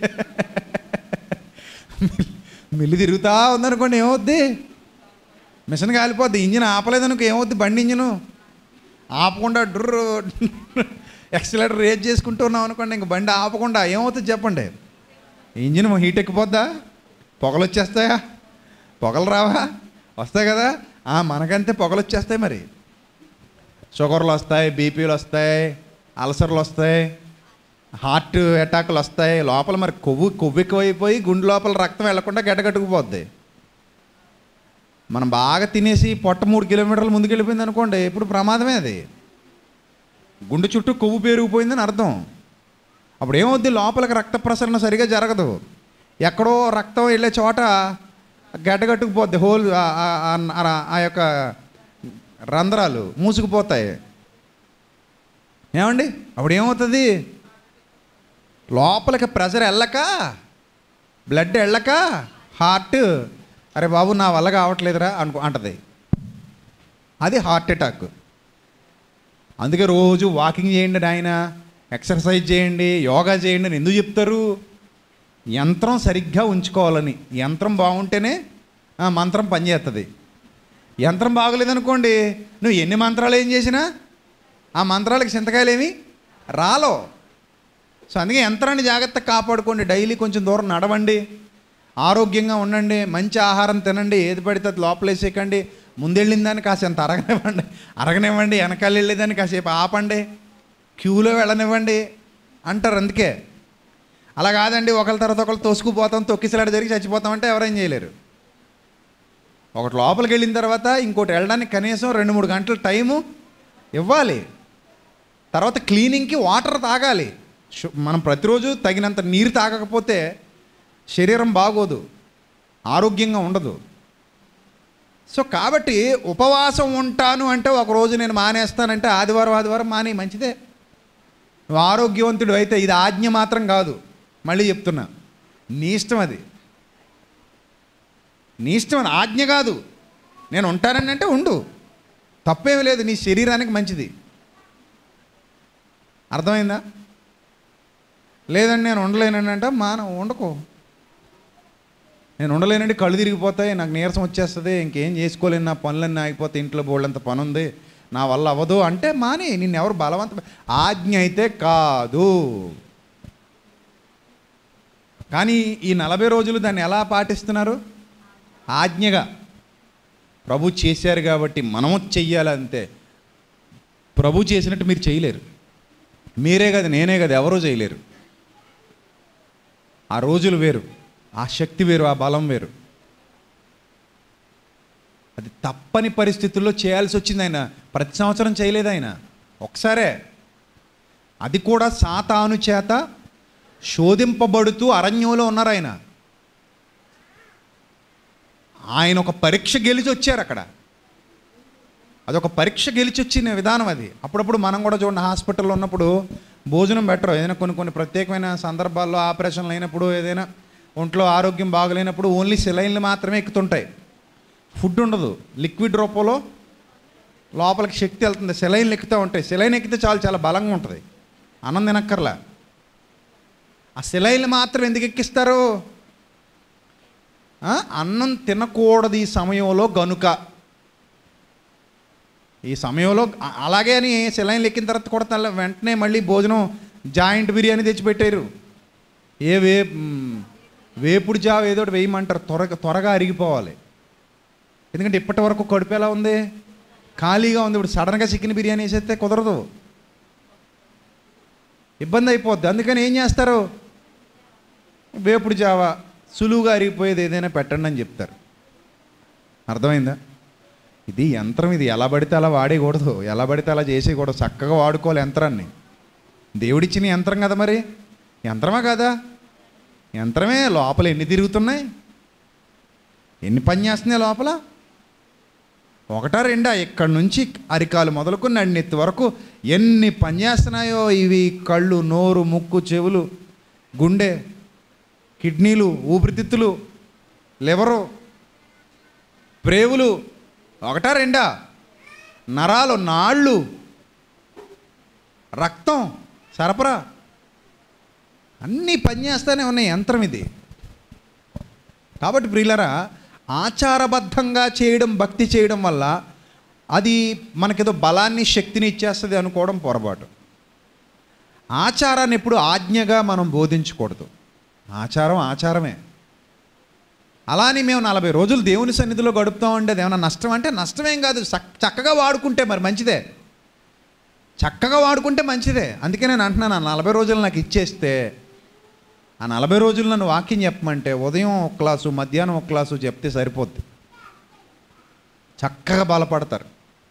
మిల్లు తిరుగుతూ ఉందనుకోండి ఏమవుద్ది మిషన్ కాలిపోద్ది ఇంజిన్ ఆపలేదనుకో ఏమవుద్ది బండి ఇంజిను ఆపకుండా డ్రు ఎక్సలేటర్ రేజ్ చేసుకుంటూ ఉన్నాం అనుకోండి ఇంక బండి ఆపకుండా ఏమవుతుంది చెప్పండి ఇంజిన్ హీట్ ఎక్కిపోద్దా పొగలు వచ్చేస్తాయా పొగలు రావా వస్తాయి కదా ఆ, మనకంతే పొగలు వచ్చేస్తాయి మరి షుగర్లు వస్తాయి బీపీలు వస్తాయి అల్సర్లు వస్తాయి హార్ట్ అటాకులు వస్తాయి లోపల మరి కొవ్వు కొవ్వు ఎక్కువైపోయి గుండె లోపల రక్తం వెళ్లకుండా గడ్డగట్టుకుపోద్ది మనం బాగా తినేసి పొట్ట మూడు కిలోమీటర్ల ముందుకు వెళ్ళిపోయింది అనుకోండి ఇప్పుడు ప్రమాదమే అది గుండె చుట్టూ కొవ్వు పేరుకుపోయిందని అర్థం అప్పుడు ఏమవుద్ది లోపలికి రక్త ప్రసరణ సరిగా జరగదు ఎక్కడో రక్తం వెళ్ళే చోట గడ్డగట్టుకుపోద్ది హోల్ ఆ- ఆ- ఆ- ఆ- ఆ యొక్క రంధ్రాలు మూసుకుపోతాయి ఏమండి అప్పుడు ఏమవుతుంది లోపలికి ప్రెషర్ వెళ్ళక బ్లడ్ వెళ్ళక హార్ట్ అరే బాబు నా వల్ల కావట్లేదురా అనుకో అంటది అది హార్ట్ అటాక్ అందుకే రోజు వాకింగ్ చేయండి ఆయన ఎక్సర్సైజ్ చేయండి యోగా చేయండి అని ఎందుకు చెప్తారు యంత్రం సరిగ్గా ఉంచుకోవాలని యంత్రం బాగుంటేనే ఆ మంత్రం పనిచేస్తుంది యంత్రం బాగోలేదనుకోండి నువ్వు ఎన్ని మంత్రాలు ఏం చేసినా ఆ మంత్రాలకి చింతకాయలేమి రాలో సో అందుకే యంత్రాన్ని జాగ్రత్తగా కాపాడుకోండి డైలీ కొంచెం దూరం నడవండి ఆరోగ్యంగా ఉండండి మంచి ఆహారం తినండి ఏది పడితే అది లోపలేసేయకండి ముందెళ్ళిన దాన్ని కాసేంత అరగనివ్వండి అరగనివ్వండి వెనకాల వెళ్ళేదాన్ని కాసేపు ఆపండి క్యూలో వెళ్ళనివ్వండి అంటారు అందుకే అలా కాదండి ఒకరి తర్వాత ఒకరు తోసుకుపోతాం తొక్కిసలాడ జరిగి చచ్చిపోతామంటే ఎవరేం చేయలేరు ఒకటి లోపలికి వెళ్ళిన తర్వాత ఇంకోటి వెళ్ళడానికి కనీసం రెండు మూడు గంటల టైము ఇవ్వాలి తర్వాత క్లీనింగ్కి వాటర్ తాగాలి శు- మనం ప్రతిరోజు తగినంత నీరు తాగకపోతే శరీరం బాగోదు ఆరోగ్యంగా ఉండదు సో కాబట్టి ఉపవాసం ఉంటాను అంటే ఒక రోజు నేను మానేస్తానంటే ఆదివారం ఆదివారం మానే మంచిదే నువ్వు ఆరోగ్యవంతుడు అయితే ఇది ఆజ్ఞ మాత్రం కాదు మళ్ళీ చెప్తున్నా నీ ఇష్టం అది నీ ఇష్టం అది ఆజ్ఞ కాదు నేను ఉంటానని అంటే ఉండు తప్పేమీ లేదు నీ శరీరానికి మంచిది అర్థమైందా లేదండి నేను ఉండలేనండి అంటే మాన ఉండకు నేను ఉండలేనండి కళ్ళు తిరిగిపోతాయి నాకు నీరసం వచ్చేస్తుంది ఇంకేం చేసుకోలేను నా పనులన్నీ ఆగిపోతే ఇంట్లో బోళ్ళంత పని ఉంది నా వల్ల అవ్వదు అంటే మాని నిన్ను ఎవరు బలవంత ఆజ్ఞ అయితే కాదు కానీ ఈ నలభై రోజులు దాన్ని ఎలా పాటిస్తున్నారు ఆజ్ఞగా ప్రభు చేశారు కాబట్టి మనము చెయ్యాలి అంతే ప్రభు చేసినట్టు మీరు చేయలేరు మీరే కదా నేనే కదా ఎవరూ చేయలేరు ఆ రోజులు వేరు ఆ శక్తి వేరు ఆ బలం వేరు అది తప్పని పరిస్థితుల్లో చేయాల్సి వచ్చింది ఆయన ప్రతి సంవత్సరం చేయలేదు ఆయన ఒకసారే అది కూడా సాతాను చేత శోధింపబడుతూ అరణ్యంలో ఉన్నారు ఆయన ఆయన ఒక పరీక్ష గెలిచి వచ్చారు అక్కడ అదొక పరీక్ష గెలిచి వచ్చిన విధానం అది అప్పుడప్పుడు మనం కూడా చూడండి హాస్పిటల్లో ఉన్నప్పుడు భోజనం బెటర్ ఏదైనా కొన్ని కొన్ని ప్రత్యేకమైన సందర్భాల్లో ఆపరేషన్లు అయినప్పుడు ఏదైనా ఒంట్లో ఆరోగ్యం బాగలేనప్పుడు ఓన్లీ సెలైన్లు మాత్రమే ఎక్కుతుంటాయి ఫుడ్ ఉండదు లిక్విడ్ రూపంలో లోపలికి శక్తి వెళ్తుంది సెలైన్లు ఎక్కుతూ ఉంటాయి సెలైన్ ఎక్కితే చాలు చాలా బలంగా ఉంటుంది అన్నం తినక్కర్లా ఆ సెలైన్లు మాత్రం ఎందుకు ఎక్కిస్తారు ఆ? అన్నం తినకూడదు ఈ సమయంలో గనుక ఈ సమయంలో అ- అలాగే అని సెలైన్లు ఎక్కిన తర్వాత కూడా తెల్ల వెంటనే మళ్ళీ భోజనం జాయింట్ బిర్యానీ తెచ్చిపెట్టారు ఏ వే మ్, వేపుడు జావ ఏదో ఒకటి వేయమంటారు త్వరగా త్వరగా అరిగిపోవాలి ఎందుకంటే ఇప్పటి వరకు కడుపు ఎలా ఉంది ఖాళీగా ఉంది ఇప్పుడు సడన్గా చికెన్ బిర్యానీ వేసేస్తే కుదరదు ఇబ్బంది అయిపోద్ది అందుకని ఏం చేస్తారు వేపుడు జావ సులువుగా అరిగిపోయేది ఏదైనా పెట్టండి అని చెప్తారు అర్థమైందా ఇది యంత్రం ఇది ఎలా పడితే అలా వాడేయకూడదు ఎలా పడితే అలా చేసేయకూడదు చక్కగా వాడుకోవాలి యంత్రాన్ని దేవుడిచ్చిన యంత్రం కదా మరి యంత్రమా కదా యంత్రమే లోపల ఎన్ని తిరుగుతున్నాయి ఎన్ని పని చేస్తున్నాయి లోపల ఒకటా రెండా ఇక్కడి నుంచి అరికాలు మొదలుకొని నడినెత్తి వరకు ఎన్ని పని చేస్తున్నాయో ఇవి కళ్ళు నోరు ముక్కు చెవులు గుండె కిడ్నీలు ఊపిరితిత్తులు లివరు ప్రేవులు ఒకటా రెండా నరాలు నాళ్ళు రక్తం సరఫరా అన్నీ పనిచేస్తూనే ఉన్నాయి యంత్రం ఇది కాబట్టి ప్రియులరా ఆచారబద్ధంగా చేయడం భక్తి చేయడం వల్ల అది మనకేదో బలాన్ని శక్తిని ఇచ్చేస్తుంది అనుకోవడం పొరపాటు ఆచారాన్ని ఎప్పుడు ఆజ్ఞగా మనం బోధించకూడదు ఆచారం ఆచారమే అలాని మేము నలభై రోజులు దేవుని సన్నిధిలో గడుపుతామంటే అది ఏమైనా నష్టం అంటే నష్టమేం కాదు చక్- చక్కగా వాడుకుంటే మరి మంచిదే చక్కగా వాడుకుంటే మంచిదే అందుకే నేను అంటున్నాను ఆ నలభై రోజులు నాకు ఇచ్చేస్తే ఆ నలభై రోజులు నన్ను వాక్యం చెప్పమంటే ఉదయం ఒక క్లాసు మధ్యాహ్నం ఒక క్లాసు చెప్తే సరిపోద్ది చక్కగా బలపడతారు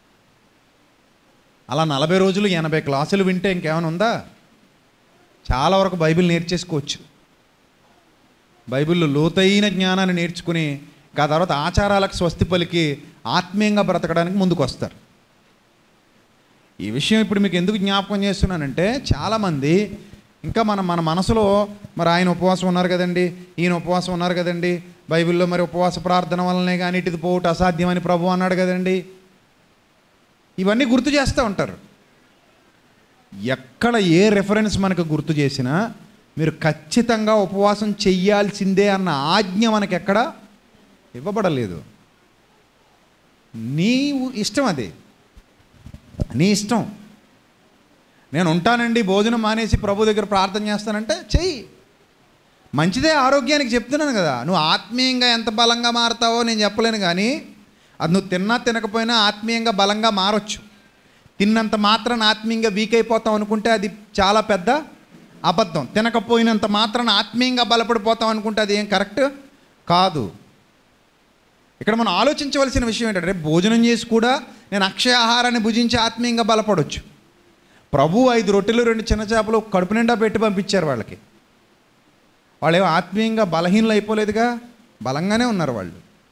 అలా నలభై రోజులు ఎనభై క్లాసులు వింటే ఇంకేమైనా ఉందా చాలా వరకు బైబిల్ నేర్చేసుకోవచ్చు బైబిల్లో లోతైన జ్ఞానాన్ని నేర్చుకుని ఇంకా ఆ తర్వాత ఆచారాలకు స్వస్తి పలికి ఆత్మీయంగా బ్రతకడానికి ముందుకు వస్తారు ఈ విషయం ఇప్పుడు మీకు ఎందుకు జ్ఞాపకం చేస్తున్నానంటే చాలామంది ఇంకా మన మన మనసులో మరి ఆయన ఉపవాసం ఉన్నారు కదండి ఈయన ఉపవాసం ఉన్నారు కదండి బైబిల్లో మరి ఉపవాస ప్రార్థన వల్లనే కానీ ఇటుది పోవుట అసాధ్యమని ప్రభు అన్నాడు కదండి ఇవన్నీ గుర్తు చేస్తూ ఉంటారు ఎక్కడ ఏ రెఫరెన్స్ మనకు గుర్తు చేసినా మీరు ఖచ్చితంగా ఉపవాసం చెయ్యాల్సిందే అన్న ఆజ్ఞ మనకి ఎక్కడ ఇవ్వబడలేదు నీ ఇష్టం అది నీ ఇష్టం నేను ఉంటానండి భోజనం మానేసి ప్రభు దగ్గర ప్రార్థన చేస్తానంటే చెయ్యి మంచిదే ఆరోగ్యానికి చెప్తున్నాను కదా నువ్వు ఆత్మీయంగా ఎంత బలంగా మారుతావో నేను చెప్పలేను కానీ అది నువ్వు తిన్నా తినకపోయినా ఆత్మీయంగా బలంగా మారొచ్చు తిన్నంత మాత్రాన ఆత్మీయంగా వీక్ అయిపోతాం అనుకుంటే అది చాలా పెద్ద అబద్ధం తినకపోయినంత మాత్రాన ఆత్మీయంగా బలపడిపోతాం అనుకుంటే అది ఏం కరెక్ట్ కాదు ఇక్కడ మనం ఆలోచించవలసిన విషయం ఏంటంటే భోజనం చేసి కూడా నేను అక్షయ ఆహారాన్ని భుజించి ఆత్మీయంగా బలపడవచ్చు ప్రభు ఐదు రొట్టెలు రెండు చిన్న చేపలు కడుపు నిండా పెట్టి పంపించారు వాళ్ళకి వాళ్ళు ఏమో ఆత్మీయంగా బలహీనలు అయిపోలేదుగా బలంగానే ఉన్నారు వాళ్ళు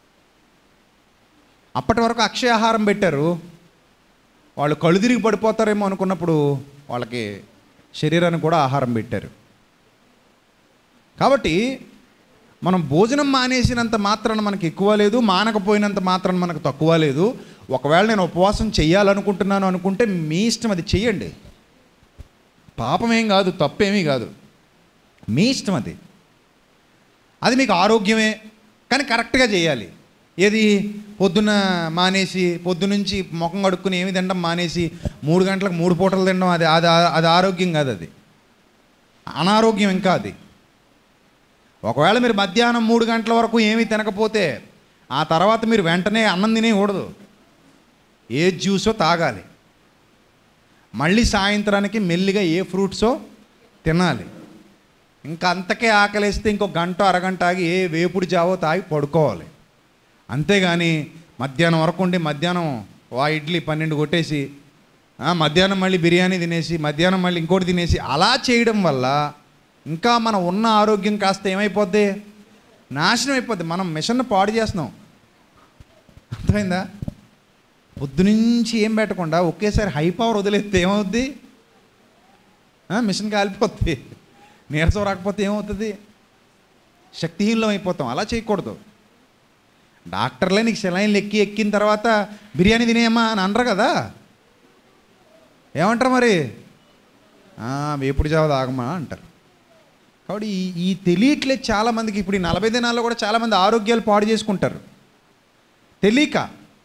అప్పటి వరకు అక్షయ ఆహారం పెట్టారు వాళ్ళు కళ్ళు తిరిగి పడిపోతారేమో అనుకున్నప్పుడు వాళ్ళకి శరీరానికి కూడా ఆహారం పెట్టారు కాబట్టి మనం భోజనం మానేసినంత మాత్రాన మనకి ఎక్కువ లేదు మానకపోయినంత మాత్రాన మనకు తక్కువ లేదు ఒకవేళ నేను ఉపవాసం చెయ్యాలనుకుంటున్నాను అనుకుంటే మీ ఇష్టం అది చెయ్యండి పాపమేం కాదు తప్పేమీ కాదు మీ ఇష్టం అది అది మీకు ఆరోగ్యమే కానీ కరెక్ట్గా చేయాలి ఏది పొద్దున్న మానేసి పొద్దునుంచి ముఖం కడుక్కుని ఏమి తినడం మానేసి మూడు గంటలకు మూడు పూటలు తినడం అది అది అది ఆరోగ్యం కాదు అది అనారోగ్యం ఇంకా అది ఒకవేళ మీరు మధ్యాహ్నం మూడు గంటల వరకు ఏమీ తినకపోతే ఆ తర్వాత మీరు వెంటనే అన్నం తినేయకూడదు ఏ జ్యూసో తాగాలి మళ్ళీ సాయంత్రానికి మెల్లిగా ఏ ఫ్రూట్సో తినాలి ఇంకా అంతకే ఆకలేస్తే ఇంకో గంట అరగంట ఆగి ఏ వేపుడు జావో తాగి పడుకోవాలి అంతేగాని మధ్యాహ్నం వరకు ఉండి మధ్యాహ్నం వా ఇడ్లీ పన్నెండు కొట్టేసి ఆ, మధ్యాహ్నం మళ్ళీ బిర్యానీ తినేసి మధ్యాహ్నం మళ్ళీ ఇంకోటి తినేసి అలా చేయడం వల్ల ఇంకా మన ఉన్న ఆరోగ్యం కాస్త ఏమైపోద్ది నాశనం అయిపోద్ది మనం మిషన్ పాడు చేస్తున్నాం అర్థమైందా పొద్దునుంచి ఏం పెట్టకుండా ఒకేసారి హై పవర్ వదిలేస్తే ఏమవుద్ది ఆ, మిషన్ కాలిపోద్ది నీరసం రాకపోతే ఏమవుతుంది శక్తిహీనం అయిపోతాం అలా చేయకూడదు డాక్టర్లే నీకు సెలైన్లు ఎక్కి ఎక్కిన తర్వాత బిర్యానీ తినేయమ్మా అని అనరు కదా ఏమంటారు మరి "ఆ, వేపుడు జావ తాగమా అంటారు కాబట్టి ఈ ఈ తెలియట్లేదు చాలామందికి ఇప్పుడు ఈ నలభై దినాల్లో కూడా చాలామంది ఆరోగ్యాలు పాడు చేసుకుంటారు తెలియక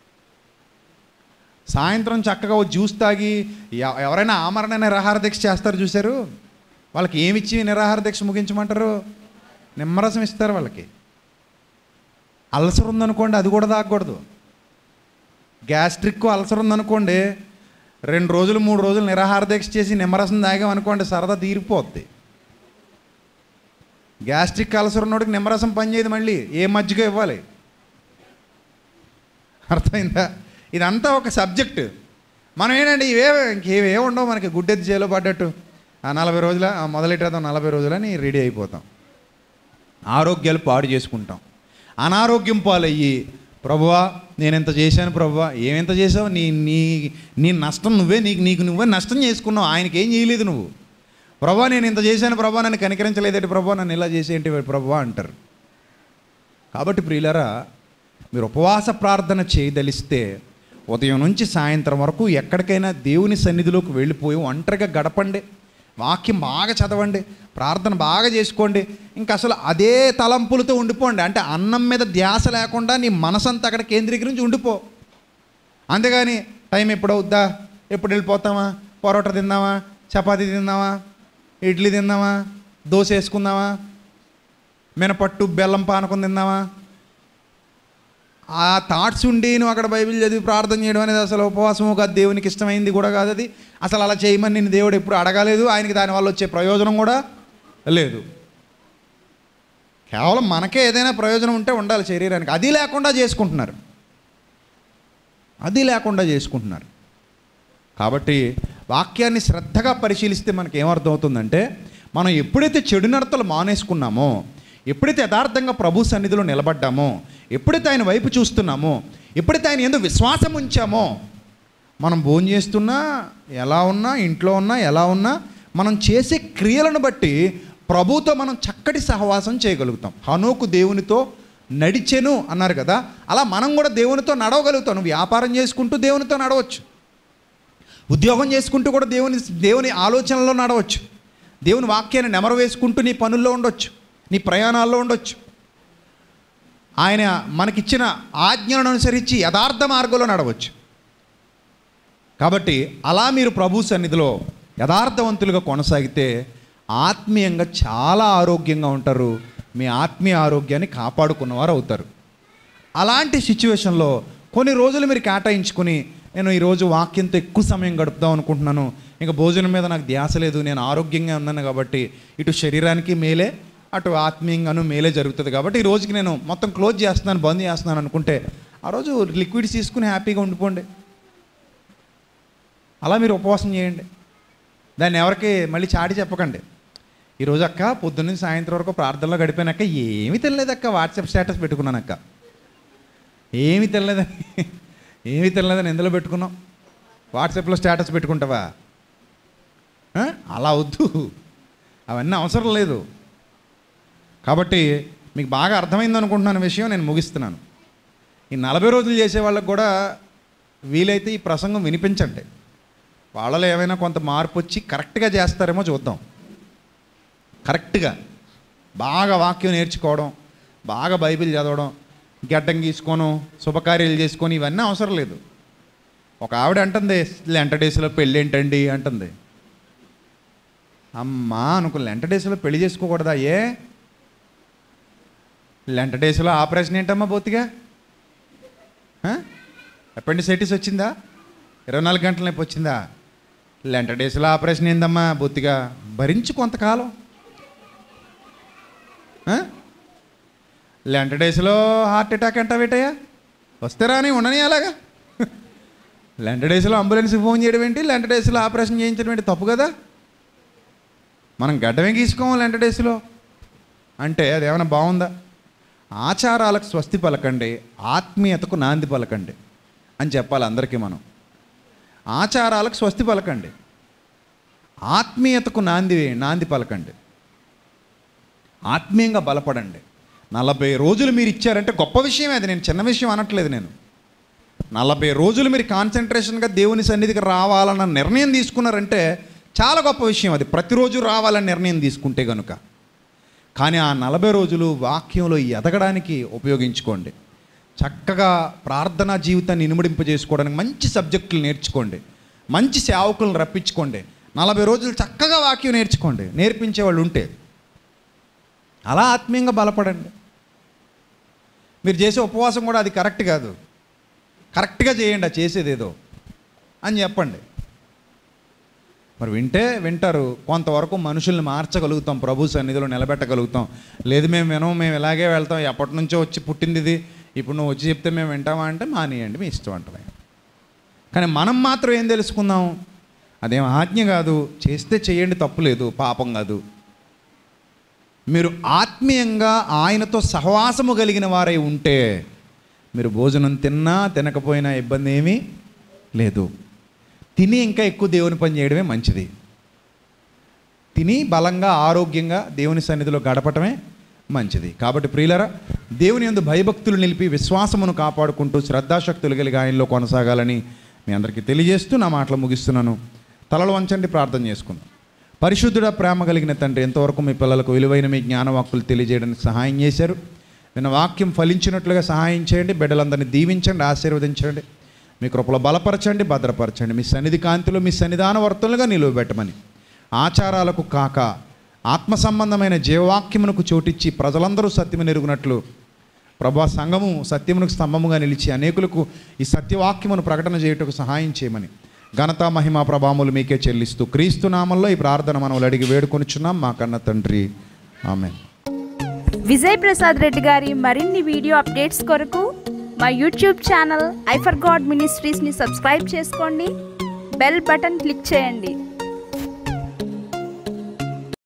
సాయంత్రం చక్కగా ఓ జ్యూస్ తాగి ఎవ- ఎవరైనా ఆమరణ నిరాహార దీక్ష చేస్తారు చూశారు వాళ్ళకి ఏమిచ్చి నిరాహార దీక్ష ముగించమంటారు నిమ్మరసం ఇస్తారు వాళ్ళకి అల్సర్ ఉందనుకోండి అది కూడా తాగకూడదు గ్యాస్ట్రిక్ అల్సర్ ఉందనుకోండి రెండు రోజులు మూడు రోజులు నిరాహార దీక్ష చేసి నిమ్మరసం తాగాం అనుకోండి సరదా తీరిపోద్ది గ్యాస్ట్రిక్ అల్సర్ ఉన్నోడికి నిమ్మరసం పనిచేయదు మళ్ళీ ఏ మజ్జిగ ఇవ్వాలి అర్థమైందా ఇదంతా ఒక సబ్జెక్ట్ మనం ఏంటంటే ఇవే ఇంకేవే ఉండవు మనకి గుడ్డెత్తి చేలో పడ్డట్టు ఆ నలభై రోజుల ఆ మొదలెట్టేద్దాం నలభై రోజులని రెడీ అయిపోతాం ఆరోగ్యాలు పాడు చేసుకుంటాం అనారోగ్యం పాలయ్యి ప్రభువా నేను ఎంత చేశాను ప్రభువా ఏమెంత చేసావు నీ నీ నీ నష్టం నువ్వే నీకు నీకు నువ్వే నష్టం చేసుకున్నావు ఆయనకి ఏం చేయలేదు నువ్వు ప్రభా నేను ఇంత చేశాను ప్రభా నన్ను కనికరించలేదేంటి ప్రభా నన్ను ఇలా చేసేంటి ప్రభా అంటారు కాబట్టి ప్రియులరా మీరు ఉపవాస ప్రార్థన చేయదలిస్తే ఉదయం నుంచి సాయంత్రం వరకు ఎక్కడికైనా దేవుని సన్నిధిలోకి వెళ్ళిపోయి ఒంటరిగా గడపండి వాక్యం బాగా చదవండి ప్రార్థన బాగా చేసుకోండి ఇంకా అసలు అదే తలంపులతో ఉండిపోండి అంటే అన్నం మీద ధ్యాస లేకుండా నీ మనసంతా అక్కడ కేంద్రీకరించి ఉండిపో అంతేగాని టైం ఎప్పుడు అవుద్దా ఎప్పుడు వెళ్ళిపోతామా పరోటా తిందామా చపాతీ తిందామా ఇడ్లీ తిందామా దోశ వేసుకుందామా మినపట్టు బెల్లం పానకం తిందామా ఆ థాట్స్ ఉండి నువ్వు అక్కడ బైబిల్ చదివి ప్రార్థన చేయడం అనేది అసలు ఉపవాసము కాదు దేవునికి ఇష్టమైంది కూడా కాదు అది అసలు అలా చేయమని నేను దేవుడు ఎప్పుడు అడగలేదు ఆయనకి దానివల్ల వచ్చే ప్రయోజనం కూడా లేదు కేవలం మనకే ఏదైనా ప్రయోజనం ఉంటే ఉండాలి శరీరానికి అది లేకుండా చేసుకుంటున్నారు అది లేకుండా చేసుకుంటున్నారు కాబట్టి వాక్యాన్ని శ్రద్ధగా పరిశీలిస్తే మనకి ఏమర్థమవుతుందంటే మనం ఎప్పుడైతే చెడు నడతలు మానేసుకున్నామో ఎప్పుడైతే యథార్థంగా ప్రభు సన్నిధిలో నిలబడ్డామో ఎప్పుడైతే ఆయన వైపు చూస్తున్నామో ఎప్పుడైతే ఆయన ఎందుకు విశ్వాసం ఉంచామో మనం భోజనం చేస్తున్నా ఎలా ఉన్నా ఇంట్లో ఉన్నా ఎలా ఉన్నా మనం చేసే క్రియలను బట్టి ప్రభుతో మనం చక్కటి సహవాసం చేయగలుగుతాం హనోకు దేవునితో నడిచెను అన్నారు కదా అలా మనం కూడా దేవునితో నడవగలుగుతాం నువ్వు వ్యాపారం చేసుకుంటూ దేవునితో నడవచ్చు ఉద్యోగం చేసుకుంటూ కూడా దేవుని దేవుని ఆలోచనలో నడవచ్చు దేవుని వాక్యాన్ని నెమరు వేసుకుంటూ నీ పనుల్లో ఉండొచ్చు నీ ప్రయాణాల్లో ఉండొచ్చు ఆయన మనకిచ్చిన ఆజ్ఞలను అనుసరించి యథార్థ మార్గంలో నడవచ్చు కాబట్టి అలా మీరు ప్రభు సన్నిధిలో యథార్థవంతులుగా కొనసాగితే ఆత్మీయంగా చాలా ఆరోగ్యంగా ఉంటారు మీ ఆత్మీయ ఆరోగ్యాన్ని కాపాడుకున్నవారు అవుతారు అలాంటి సిచ్యువేషన్లో కొన్ని రోజులు మీరు కేటాయించుకుని నేను ఈరోజు వాక్యంతో ఎక్కువ సమయం గడుపుదాం అనుకుంటున్నాను ఇంకా భోజనం మీద నాకు ధ్యాస లేదు నేను ఆరోగ్యంగా ఉన్నాను కాబట్టి ఇటు శరీరానికి మేలే అటు ఆత్మీయంగాను మేలే జరుగుతుంది కాబట్టి ఈ రోజుకి నేను మొత్తం క్లోజ్ చేస్తున్నాను బంద్ చేస్తున్నాను అనుకుంటే ఆ రోజు లిక్విడ్స్ తీసుకుని హ్యాపీగా ఉండిపోండి అలా మీరు ఉపవాసం చేయండి దాన్ని ఎవరికి మళ్ళీ చాటి చెప్పకండి ఈరోజు అక్క పొద్దున్న సాయంత్రం వరకు ప్రార్థనలో గడిపోయినాక ఏమీ తెలియలేదు అక్క వాట్సాప్ స్టేటస్ పెట్టుకున్నాను అక్క ఏమీ తెలియదని ఏమీ తెలియదని ఎందులో పెట్టుకున్నాం వాట్సాప్లో స్టేటస్ పెట్టుకుంటావా ఆ? అలా వద్దు అవన్నీ అవసరం లేదు కాబట్టి మీకు బాగా అర్థమైంది అనుకుంటున్నాను విషయం నేను ముగిస్తున్నాను ఈ నలభై రోజులు చేసే వాళ్ళకి కూడా వీలైతే ఈ ప్రసంగం వినిపించండి వాళ్ళలో ఏమైనా కొంత మార్పు వచ్చి కరెక్ట్గా చేస్తారేమో చూద్దాం కరెక్ట్గా బాగా వాక్యం నేర్చుకోవడం బాగా బైబిల్ చదవడం గడ్డం గీసుకోను శుభకార్యాలు చేసుకొని ఇవన్నీ అవసరం లేదు ఒక ఆవిడ అంటుంది లెంట డేస్లో పెళ్ళి ఏంటండి అంటుంది అమ్మా అనుకో లెంట డేస్లో పెళ్లి చేసుకోకూడదా ఏ లెంట డేస్లో ఆపరేషన్ ఏంటమ్మా బొత్తిగా అపెండిసైటిస్ వచ్చిందా ఇరవై నాలుగు గంటల నొప్పి వచ్చిందా లెంట డేస్లో ఆపరేషన్ ఏందమ్మా బొత్తిగా భరించు కొంతకాలం ఆ? లెంట డేస్లో హార్ట్ అటాక్ అంటావేటయ్యా వస్తే రాని ఉండని అలాగా లెంట డేస్లో అంబులెన్స్కి ఫోన్ చేయడం ఏంటి లెంట డేస్లో ఆపరేషన్ చేయించడం ఏంటి తప్పు కదా మనం గడ్డమే గీసుకోము లెంట డేస్లో అంటే అది ఏమైనా బాగుందా ఆచారాలకు స్వస్తి పలకండి ఆత్మీయతకు నాంది పలకండి అని చెప్పాలి అందరికీ మనం ఆచారాలకు స్వస్తి పలకండి ఆత్మీయతకు నాంది నాంది పలకండి ఆత్మీయంగా బలపడండి నలభై రోజులు మీరు ఇచ్చారంటే గొప్ప విషయమే అది నేను చిన్న విషయం అనట్లేదు నేను నలభై రోజులు మీరు కాన్సన్ట్రేషన్గా దేవుని సన్నిధికి రావాలన్న నిర్ణయం తీసుకున్నారంటే చాలా గొప్ప విషయం అది ప్రతిరోజు రావాలని నిర్ణయం తీసుకుంటే కనుక కానీ ఆ నలభై రోజులు వాక్యంలో ఎదగడానికి ఉపయోగించుకోండి చక్కగా ప్రార్థనా జీవితాన్ని ఇనుమడింపజేసుకోవడానికి మంచి సబ్జెక్టులు నేర్చుకోండి మంచి సేవకులను రప్పించుకోండి నలభై రోజులు చక్కగా వాక్యం నేర్చుకోండి నేర్పించే వాళ్ళు ఉంటే అలా ఆత్మీయంగా బలపడండి మీరు చేసే ఉపవాసం కూడా అది కరెక్ట్ కాదు కరెక్ట్గా చేయండి ఆ చేసేది ఏదో అని చెప్పండి మరి వింటే వింటారు కొంతవరకు మనుషుల్ని మార్చగలుగుతాం ప్రభు సన్నిధిలో నిలబెట్టగలుగుతాం లేదు మేము వినం మేము ఇలాగే వెళ్తాం ఎప్పటి నుంచో వచ్చి పుట్టింది ఇది ఇప్పుడు నువ్వు వచ్చి చెప్తే మేము వింటామా అంటే మానేయండి మీ ఇష్టం అంటమే కానీ మనం మాత్రం ఏం తెలుసుకుందాం అదేం ఆజ్ఞ కాదు చేస్తే చేయండి తప్పు లేదు పాపం కాదు మీరు ఆత్మీయంగా ఆయనతో సహవాసము కలిగిన వారై ఉంటే మీరు భోజనం తిన్నా తినకపోయినా ఇబ్బంది ఏమీ లేదు తిని ఇంకా ఎక్కువ దేవుని పని చేయడమే మంచిది తిని బలంగా ఆరోగ్యంగా దేవుని సన్నిధిలో గడపటమే మంచిది కాబట్టి ప్రియులరా దేవుని యందు భయభక్తులు నిలిపి విశ్వాసమును కాపాడుకుంటూ శ్రద్ధాశక్తులు కలిగి ఆయనలో కొనసాగాలని మీ అందరికీ తెలియజేస్తూ నా మాటలు ముగిస్తున్నాను తలలు వంచండి ప్రార్థన చేసుకుందాం పరిశుద్ధుడ ప్రేమ కలిగిన తండ్రి ఎంతవరకు మీ పిల్లలకు విలువైన మీ జ్ఞానవాక్కులు తెలియజేయడానికి సహాయం చేశారు విన్న వాక్యం ఫలించినట్లుగా సహాయం చేయండి బిడ్డలందరినీ దీవించండి ఆశీర్వదించండి మీ కృపలో బలపరచండి భద్రపరచండి మీ సన్నిధి కాంతిలో మీ సన్నిధాన వర్తనలుగా నిలువబెట్టమని ఆచారాలకు కాక ఆత్మ సంబంధమైన జీవవాక్యమునకు చోటిచ్చి ప్రజలందరూ సత్యము నెరుగునట్లు ప్రభా సంఘము సత్యమునకు స్తంభముగా నిలిచి అనేకులకు ఈ సత్యవాక్యమును ప్రకటన చేయుటకు సహాయం చేయమని ఘనత మహిమ ప్రభాములు మీకే చెల్లిస్తూ క్రీస్తు నామంలో ఈ ప్రార్థన మనం అడిగి వేడుకొనిచున్నాం మా కన్న తండ్రి ఆమె విజయ్ ప్రసాద్ రెడ్డి గారి మరిన్ని వీడియో అప్డేట్స్ కొరకు మా యూట్యూబ్ ఛానల్ ఐఫర్ గాడ్ మినిస్ట్రీస్ని సబ్స్క్రైబ్ చేసుకోండి బెల్ బటన్ క్లిక్ చేయండి